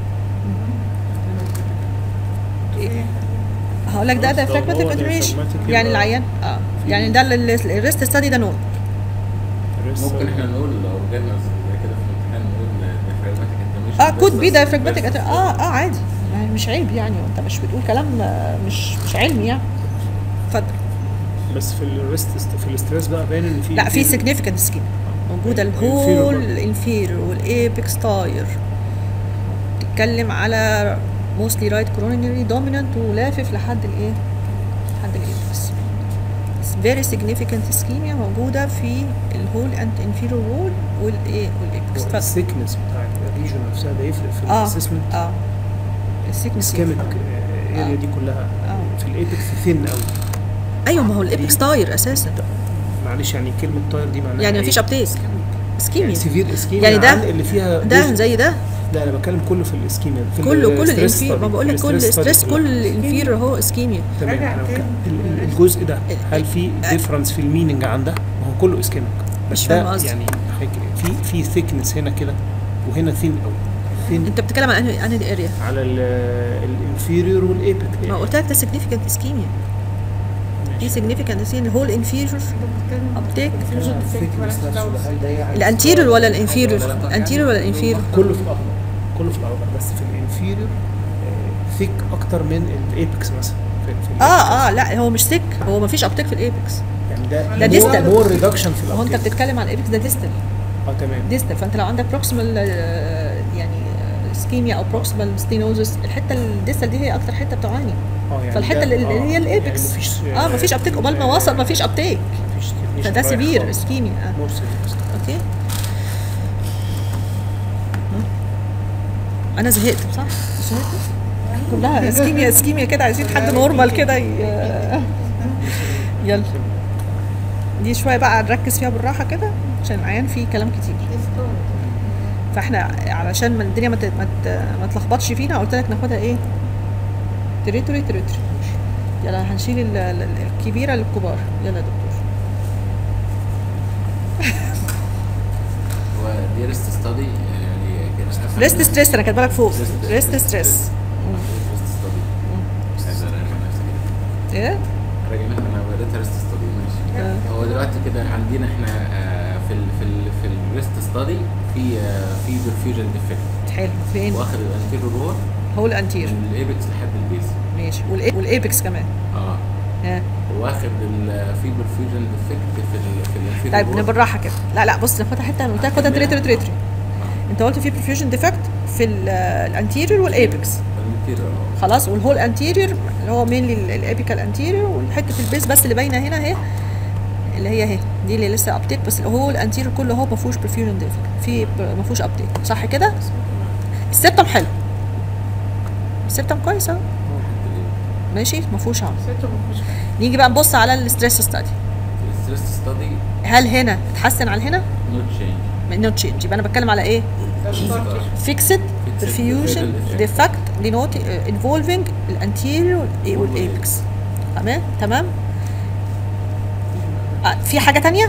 هقول لك ده خلاص، ده ديافراجماتيك هو اتنشن diaphragmatic يعني يبقى العيان اه يعني ده الريست ستادي ده نورمال الريست ممكن احنا نقول لو جالنا زي كده في الامتحان نقول ديافراجماتيك انتميشن اه كود بي دايفراجماتيك اه اه عادي يعني مش عيب يعني وانت مش بتقول كلام آه، مش مش علمي يعني اتفضل بس في الريست في الاستريس بقى باين ان في لا في سيجنيفيكانت سكيم موجوده الهول الانفيريور والايبكس تاير تتكلم على موستلي رايت كورونري دومينانت ولافف لحد الايه لحد الايبكس فيري سيجنيفيكانت اسكيميا موجوده في الهول اند انفيريور وول والايه والايبكس اتفضل السيكنس بتاع الريجن نفسها ده يفرق في اه الاسسمنت اه السيكنس اسكيميك اريا دي كلها آه. في الايبكس ثين قوي ايوه ما هو الايبكس تاير اساسا معلش يعني كلمه تاير دي معناها يعني إيه؟ مفيش ابتيك اسكيميا يعني سيفير اسكيميا يعني ده- عن اللي فيها ده جزء- زي ده لا انا بتكلم كله في الاسكيميا في كله كل الستريس الانفير ما study، بقول لك في كل الستريس ستريس study كل كلها. الانفير هو اسكيميا تمام راجع انا كده. بتكلم ال- ال- الجزء ده هل في ديفرنس في الميننج عن ده؟ ما هو كله اسكيميك بس مش ده فاهمة قصدي. يعني حاجة- في في ثيكنس هنا كده وهنا ثين قوي ثين انت بتتكلم عن انهي انهي اريا على الانفيريور والايبك ما قلت لك ده سيجنيفيكانت اسكيميا دي سيجنيفيكانت اسكيميا الهول انفيريور ابتيك الانتيريور ولا الانفيريور الانتيريور ولا الانفيريور كله في الاخضر كله في الاخضر بس في الانفيريور ثيك اكتر من الايبكس مثلا في في اه اه لا هو مش سيك هو ما فيش ابتيك في الايبكس يعني ده ده distal. مور ريدكشن في هو انت الابتيك بتتكلم عن الايبكس ده ديستال اه تمام ديستال فانت لو عندك بروكسيمال يعني اسكيميا او بروكسيمال ستينوزس الحته الديستال دي هي اكتر حته بتعاني اه يعني فالحته ده- اللي اللي آه، هي الايبكس يعني مفيش اه مفيش ابتيك قبل ما وصل مفيش ابتيك مفيش definition فده رايح سيفير خالص. اسكيميا اه more severe. اوكي انا زهقت صح زهقت كلها اسكيميا اسكيميا كده عايزين حد نورمال كده ي- يلا دي شويه بقى نركز فيها بالراحه كده عشان العيان فيه كلام كتير فاحنا علشان ما الدنيا ما ت- ما ت- ما تلخبطش فينا قلت لك ناخدها ايه تريتوري تريتوري يلا هنشيل ال- ال- الكبيره للكبار يلا يا دكتور هو دي ريست ستادي يعني كده أفهم ريست إنها- ستريس انا كاتبه لك فوق Rest- ريست rest- ستريس ريست ستادي عايز اراجع نفسي كده ايه راجع نفسي انا بدات ريست ستادي ماشي آه. هو ده دلوقتي كده عندنا احنا آه، في ال في ال في الريست ستادي في آه، في برفيوجن ديفكت حلو فين واخد الانتيريور وول هو الانتير من الايبكس لحد البيس ماشي والإي- والايبكس كمان اه ها واخد ال- في برفيوجن ديفكت في ال في الانتيريور طيب بالراحه كده لا لا بص ناخدها حته انا قلت لك خدها تريتري تريتري انت قلت في برفيوجن ديفكت في الانتيريور والايبكس الانتيريور اه خلاص والهول انتيريور اللي هو مين الابيكال انتيريور والحته البيس بس اللي باينه هنا اهي اللي هي اهي دي اللي لسه ابتيك بس الهول الانتيريور كله هو ما فيهوش برفيوجن ديفكت في ما فيهوش ابتيك صح كده السبتم حلو السبتم كويس اهو ماشي ما فيهوش عرض ستة مفيش نيجي بقى نبص على الستريس ستادي الستريس ستادي هل هنا اتحسن عن هنا؟ نوت تشينج نو تشينج يبقى انا بتكلم على ايه؟ ده ستار فيكسد Fixed perfusion perfusion ديفكت denoting involving الانتيريور والايبكس تمام تمام آه، في حاجه تانية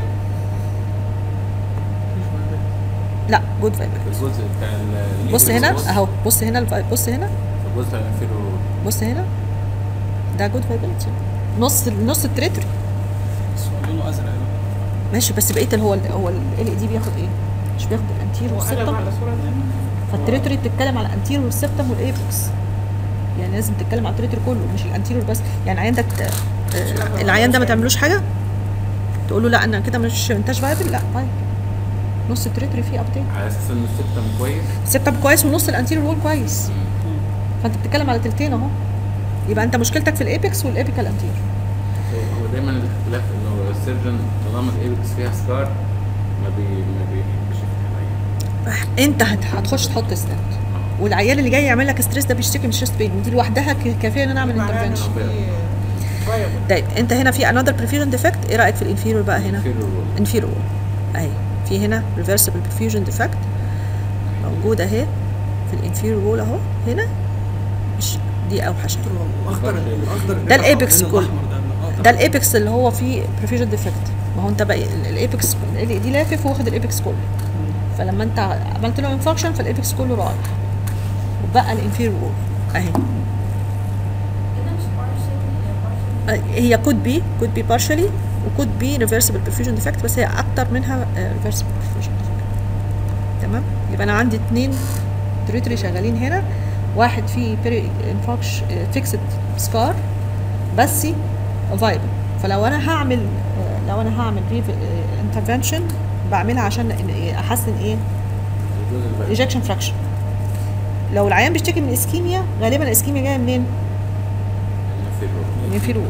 لا جود فايبر الجزء بتاع ال- بص هنا الإيبكس اهو بص هنا الفاي- بص هنا في الجزء بتاع الانتيريور وول بص هنا ده جود فايبرتي نص نص التريتوري بس هو لونه ازرق يعني. ماشي بس بقيه اللي هو ال هو ال دي بياخد ايه؟ مش بياخد الانتيريور وقلب والسبتم على صورة تانية فالتريتوري بتتكلم على الانتيريور والسبتم والايبكس يعني لازم تتكلم على التريتوري كله مش الانتيريور بس يعني العيان ده ت- آه، العيان ده ما تعملوش حاجه تقول له لا انا كده مش انتاج فايبل لا طيب نص التريتوري فيه ابتيك على اساس ان السيستم كويس السبتم كويس ونص الانتيريور وول كويس فانت بتتكلم على تلتين اهو يبقى انت مشكلتك في الايبكس والايبيكال انتيريور هو- هو دايما الاختلاف انه السيرجن طالما الايبكس فيها سكار ما بي ما بيحبش يفتح العين انت هت- هتخش تحط ستنت والعيال اللي جاي يعمل لك ستريس ده بيشتكي من شيست بين ودي لوحدها ك- كافيه ان انا اعمل معناها إن انترفنشن في viable. طيب انت هنا في انذر برفيوجن ديفكت ايه رايك في الانفيريور بقى هنا Inferior wall. انفيريور اهي في هنا ريفرسبل برفيوجن ديفكت موجود اهي في الانفيريور وول اهو هنا مش دي اوحش اخضر الاخضر ده الإيبكس كله. الأحمر ده ده الايبكس اللي هو فيه برفيوجن ديفكت ما هو انت بقى ال- الايبكس ال- دي لافف واخد الايبكس كله فلما انت عملت له انفكشن فالايبكس كله رايح وبقى الانفيريور وول اهي كده مش partial partial هي could be could be partially و could be reversible perfusion defect بس هي اكتر منها آه، reversible perfusion defect تمام يبقى انا عندي اتنين تريتوري شغالين هنا واحد فيه بيري انفاكش فيكسد سكار بس فايبل فلو انا هعمل آه، لو انا هعمل انترفنشن بعملها عشان إن- احسن ايه الجزء اللي بقى ايجكشن فراكشن لو العيان بيشتكي من اسكيميا غالبا الاسكيميا جايه منين؟ inferior wall. من فيرو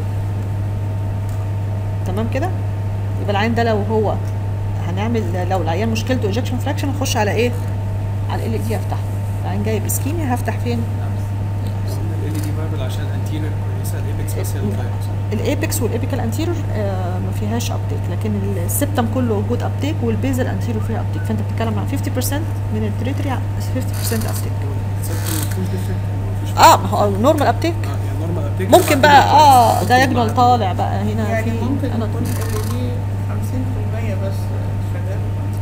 تمام كده يبقى العين ده لو هو هنعمل لو العيان مشكلته ايجكشن فراكشن هخش على ايه على ال دي هفتحه العين جاي باسكيميا هفتح فين ال دي فايبل عشان انتيريور كويسه الايبكس بس هي اللي ضايعه الايبكس والابيكال انتيرور آه ما فيهاش ابتيك لكن السبتم كله جود ابتيك والبيزل انتيرور فيها ابتيك فانت بتتكلم عن 50% من التريتوري 50% ابتيك السبتم مفيهوش ديفكت مفيش اه ما هو نورمال ابتيك اه يعني نورمال ابتيك ممكن بقى اه دايجنال طالع بقى هنا يعني في ممكن أنا يكون ال دي 50% بس شغال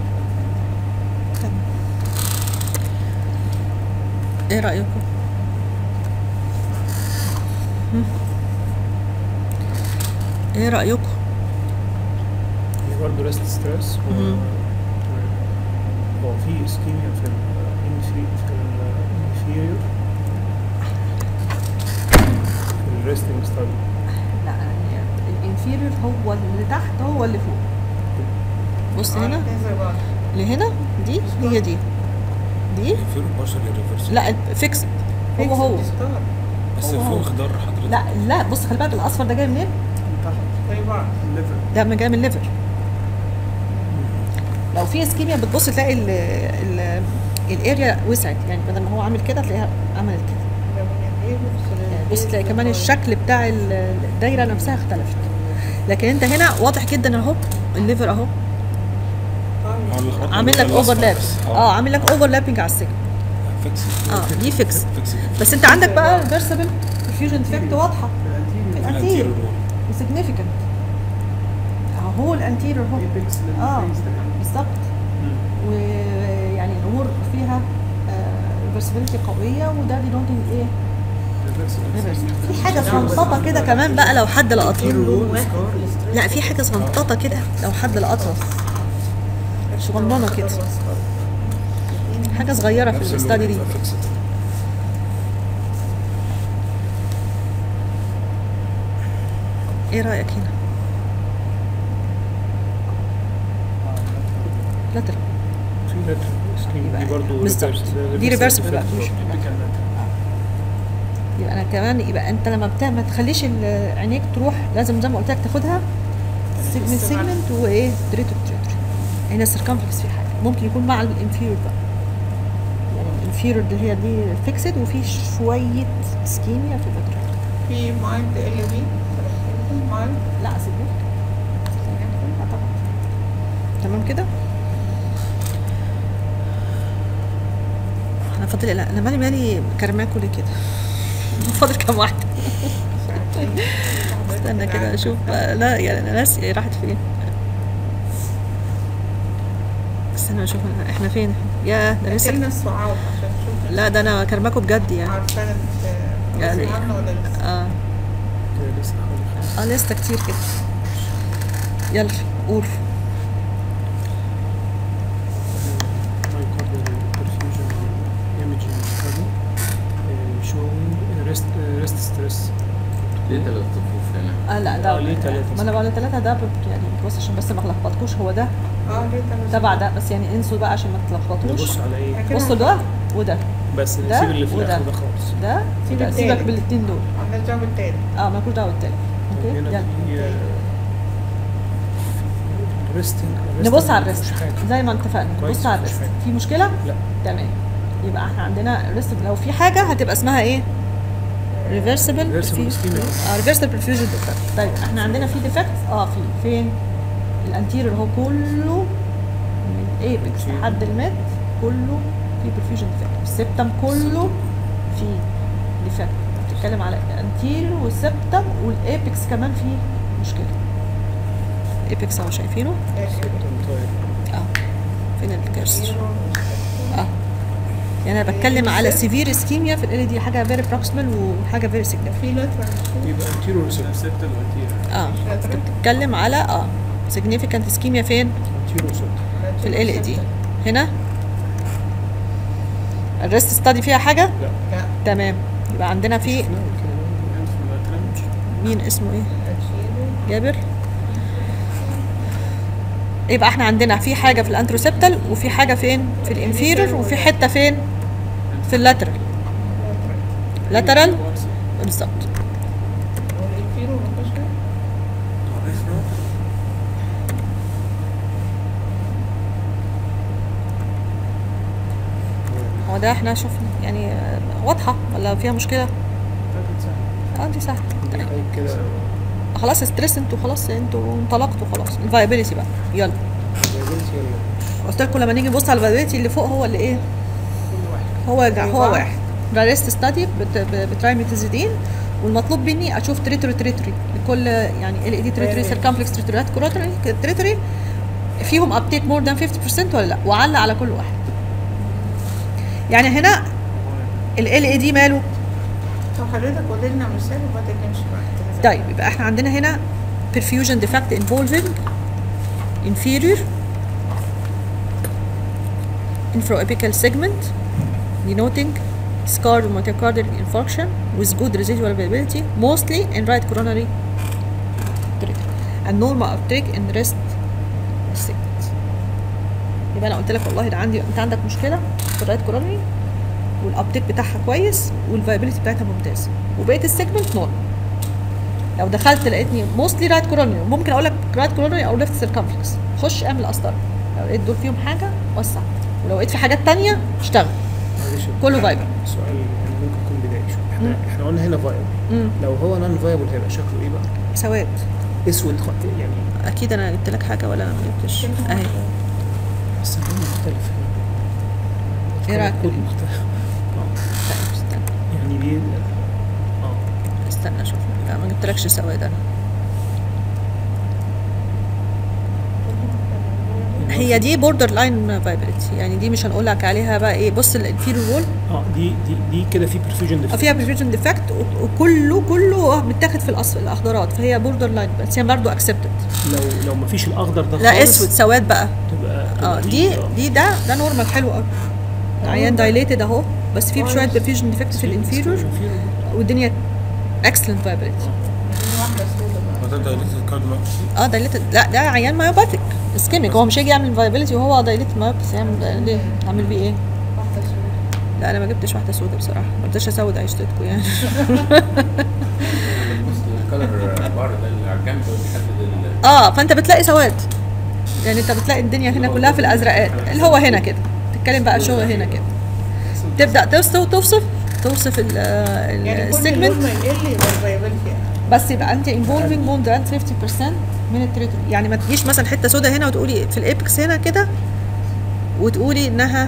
ايه رايكم هم؟ ايه رايكم هي برضه ريست ستريس مهم. هو في اسكيميا في ال في الانفيريور في الريستنج ستادي لا يعني الانفيريور هو اللي تحت هو اللي فوق بص هنا الاتنين زي بعض اللي هنا دي هي دي دي inferior partially reversible لا فيكس هو هو Fixed star. بس هو هو. فوق خضار حضرتك لا لا بص خلي بالك الاصفر ده جاي منين؟ زي بعض الليفر ده من جاي من الليفر لو في اسكيميا بتبص تلاقي ال ال الاريا وسعت يعني بدل ما هو عامل كده تلاقيها عملت كده ده من الإيبكس يعني لل- بص تلاقي كمان الشكل بتاع ال- الدايره نفسها اختلفت لكن انت هنا واضح جدا اهو الليفر اهو هو اللخبطة عامل لك الأصفر اوفرلاب بس. اه عامل لك اوفرلابنج على السجن فيكس اه دي فيكس فيكس بس انت عندك بقى ريفرسبل فيوجن ديفكت واضحه في الانتيريور الانتيريور wall. وسيجنيفيكانت هو الانتيريور هو ايبكس اه للفيس ده بالظبط ويعني الامور فيها ريفرسبيلتي قويه وده دينوتنج ايه في حاجه صنططه كده كمان بقى لو حد لقطها لا في حاجه صنططه كده لو حد لقطها صغننه كده حاجه صغيره في الاستادي دي ايه رايك هنا لا ترى في لاتر سكيم دي برضه بالظبط. reversed. دي reversible effect بقى. برضه. يبقى انا كمان يبقى انت لما بتا ما تخليش ال- عينيك تروح لازم زي ما قلت لك تاخدها سيجمنت سيجمنت وايه دريتو دريتو هنا السيركمفلكس في حاجه ممكن يكون مع الانفيرور بقى يعني الانفيرور اللي هي دي فيكسد وفي شويه سكيميا في البترول في مايند ال بي مايند لا سيجمنت تمام كده انا فاضل لا انا مالي مالي كرماكو ليه كده فاضل كام واحده استنى كده اشوف بقى. لا يعني انا ناسي راحت فين استنى اشوف أنا- احنا فين يا ده لسه كلنا الصعاب عشان نشوف لا ده انا كرماكو بجد يعني عارفة انت يعني- عنه ولا لسه اه كده لسه حوالي خمسة. اه لسه كتير كده يلا قول myocardial perfusion imaging study uh, showing rest uh, rest stress ليه ثلاث صفوف هنا؟ اه لا ده آه، ليه تلاتة؟ ما انا بقول ثلاثة ده بب- يعني بص عشان بس ما لخبطكوش هو ده اه ليه تلاتة؟ تبع ده بس يعني انسوا بقى عشان ما تلخبطوش نبص على ايه كده بصوا ده وده بس ده سيب اللي في وده. الاخر ده خالص ده سيب وده. التالت. سيبك بالاثنين دول عمال جنب التاني اه ما كل دعوه بالتالت اوكي هنا يلا في ريستنج نبص على الريست زي ما اتفقنا كويس، نبص على مش الريست فاهم. في مشكله لا تمام يبقى احنا عندنا الريست لو في حاجه هتبقى اسمها ايه ريفرسبل Reversible ischemia. اه ريفرسبل برفيوجن ديفكت طيب احنا عندنا في ديفكت اه في فين الانتيريور هو كله من ايبكس لحد الميد كله في برفيوجن ديفكت السبتم كله في ديفكت بتتكلم على الانتيريور والسبتم والايبكس كمان فيه مشكله الايبكس اهو شايفينه اه فين الكرسر اه يعني انا بتكلم على سيفير اسكيميا في ال دي حاجه فيري بروكسيمال وحاجه فيري سيجنفيكانت في لاترال يبقى anterior receptor سبتل وانتيريور اه انت بتتكلم على اه significant اسكيميا فين anterior receptor في ال دي هنا الريست ستادي فيها حاجه لا لا تمام يبقى عندنا في شفناه كده. مين اسمه ايه أشيله. جابر يبقى احنا عندنا في حاجه في الانتروسبتال وفي حاجه فين في الانفيرور وفي حته فين في اللاترال لاترال بالظبط والإنفيرو مفيش حاجة؟ هو ده احنا شفنا يعني آه، واضحه ولا فيها مشكله اه دي سهله دي تمام. طيب كده خلاص ستريس انتوا خلاص انتوا انطلقتوا خلاص الفايبيليتي بقى يلا viability ولا قلت لكم لما نيجي نبص على الفايبيليتي اللي فوق هو اللي ايه هو هو واحد ريست ستادي بترايميتازيدين والمطلوب مني اشوف تريتوري تريتوري لكل يعني ال اي دي تريتوري سيركمفلكس تريتوريات كوراتوري تريتوري فيهم ابديت مور ذان 50% ولا لا وعلق على كل واحد يعني هنا ال اي دي ماله طب حضرتك قول لنا مثال وبعدين نمشي بعد كده طيب يبقى احنا عندنا هنا perfusion defect involving inferior infraepical segment denoting scarred myocardial infarction with good residual availability mostly in right coronary artery and normal uptake in rest segment يبقى انا قلت لك والله ده عندي انت عندك مشكله في الرايت كورونري والابتيك بتاعها كويس والفايبيليتي بتاعتها ممتازه وبقيه السيجمنت نورمال لو دخلت لقيتني موستلي رايت كورونري ممكن اقول لك رايت كورونري او ليفت سيركمفلكس خش اعمل قسطره لو لقيت دول فيهم حاجه وسع ولو لقيت في حاجات تانية اشتغل معلش كله فايبر سؤال يعني ممكن يكون بدائي شويه احنا احنا قلنا هنا فايبل امم لو هو نون فايبل هيبقى شكله ايه بقى؟ سواد اسود خط يعني اكيد انا جبت لك حاجه ولا انا ما جبتش اهي بس اللون مختلف إيه رأيك؟ كود مختلف آه. طيب استنى يعني دي اه استنى اشوف لا ما جبتلكش سواد انا هي دي بوردر لاين فايبرتي يعني دي مش هنقول لك عليها بقى ايه بص الانفيريور وول اه دي دي دي كده في برفيوجن فيها بريفيجن ديفكت وكله كله متاخد في الأص- الاخضرات فهي بوردر لاين بس هي برضه اكسبتد لو لو ما فيش الاخضر ده لا خالص اسود سواد بقى تبقى اه تبقى دي آه. دي ده ده نورمال حلو قوي العيان دايليتد اهو بس في شويه برفيوجن ديفكت في الانفيريور والدنيا اكسلنت فايبرتي دي واحدة سودة بقى وده dilated cardiomyopathy اه دايليتد لا ده عيان مايوباثيك اسكيميك هو مش هيجي يعمل فايبيليتي وهو دايليتد مايوباثي يعمل ليه؟ اعمل بيه ايه؟ واحدة سودة لا انا ما جبتش واحده سودة بصراحه ما رضيتش اسود عيشتكم يعني بص الكالر بار ده اللي على الجنب هو بيحدد ال- اه فانت بتلاقي سواد يعني انت بتلاقي الدنيا هنا كلها في الازرقات اللي هو هنا كده تتكلم بقى شو هنا كده تبدا توصف توصف توصف ال- يعني كل السيجمنت لون ما يقل يبقى الفايبلتي بس يبقى انت انفولفنج مور ذان 50% من التريتوري يعني ما تجيش مثلا حته سودا هنا وتقولي في الابكس هنا كده وتقولي انها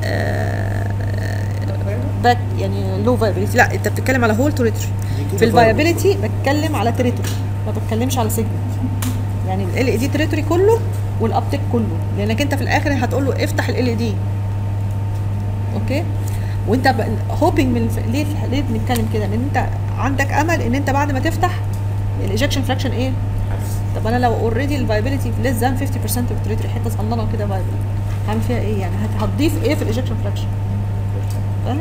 باك يعني لو فايبيليتي لا انت بتتكلم على هول تريتوري في الفايبيليتي بتكلم على تريتوري ما بتكلمش على سيجمنت يعني ال اي دي تريتوري كله والابتيك كله لانك انت في الاخر هتقول له افتح ال اي دي اوكي وانت هوبينج من الف... ليه ليه بنتكلم كده لان انت عندك امل ان انت بعد ما تفتح الايجكشن فراكشن ايه طب انا لو اوريدي الفايبيليتي ليس ذان 50% اوف التريتوري حته صغننه كده فايبل هعمل فيها ايه يعني هت- هتضيف ايه في الايجكشن فراكشن فاهم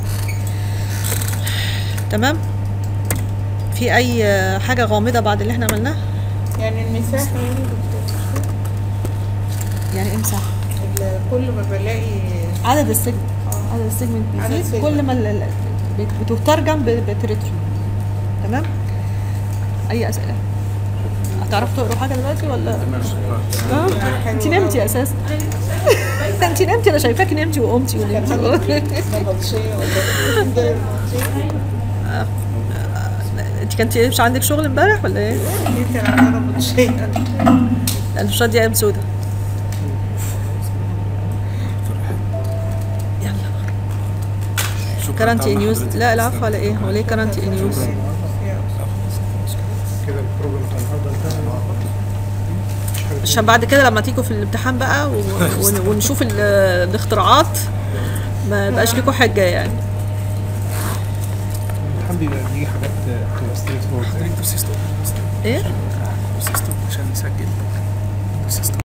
تمام في اي آه، حاجه غامضه بعد اللي احنا عملناه يعني المساحة يعني بت- يعني ايه مساحه ال- كل ما بلاقي عدد السيجمنت عدد السيجمنت عدد بيزيد السيجمنت. كل ما ال- ال- بت- بتترجم ب- بتريتوري تمام اي اسئله هتعرفوا تقروا حاجه دلوقتي ولا اه انت نمتي اساسا انت نمتي انا شايفاكي نمتي وقمتي ونمتي نبطشية ولا ده نبطشية انت كنت مش عندك شغل امبارح ولا ايه؟ ليه كان عندنا نبطشية لا المشروع دي ايام سودا يلا شكراً كرنتي تعب نيوز حضرتك. لا العفو على ايه هو ليه كرنتي نيوز كده البروجرام بتاع النهارده انتهى مش حاجة عشان بعد كده لما تيجوا في الامتحان بقى و... ون- ونشوف ال- الاختراعات ما يبقاش لكم حجه يعني الامتحان بيبقى بيجي حاجات بتبقى ستريت فورد محتاجين تو سيستم ايه سيستم عشان نسجل سيستم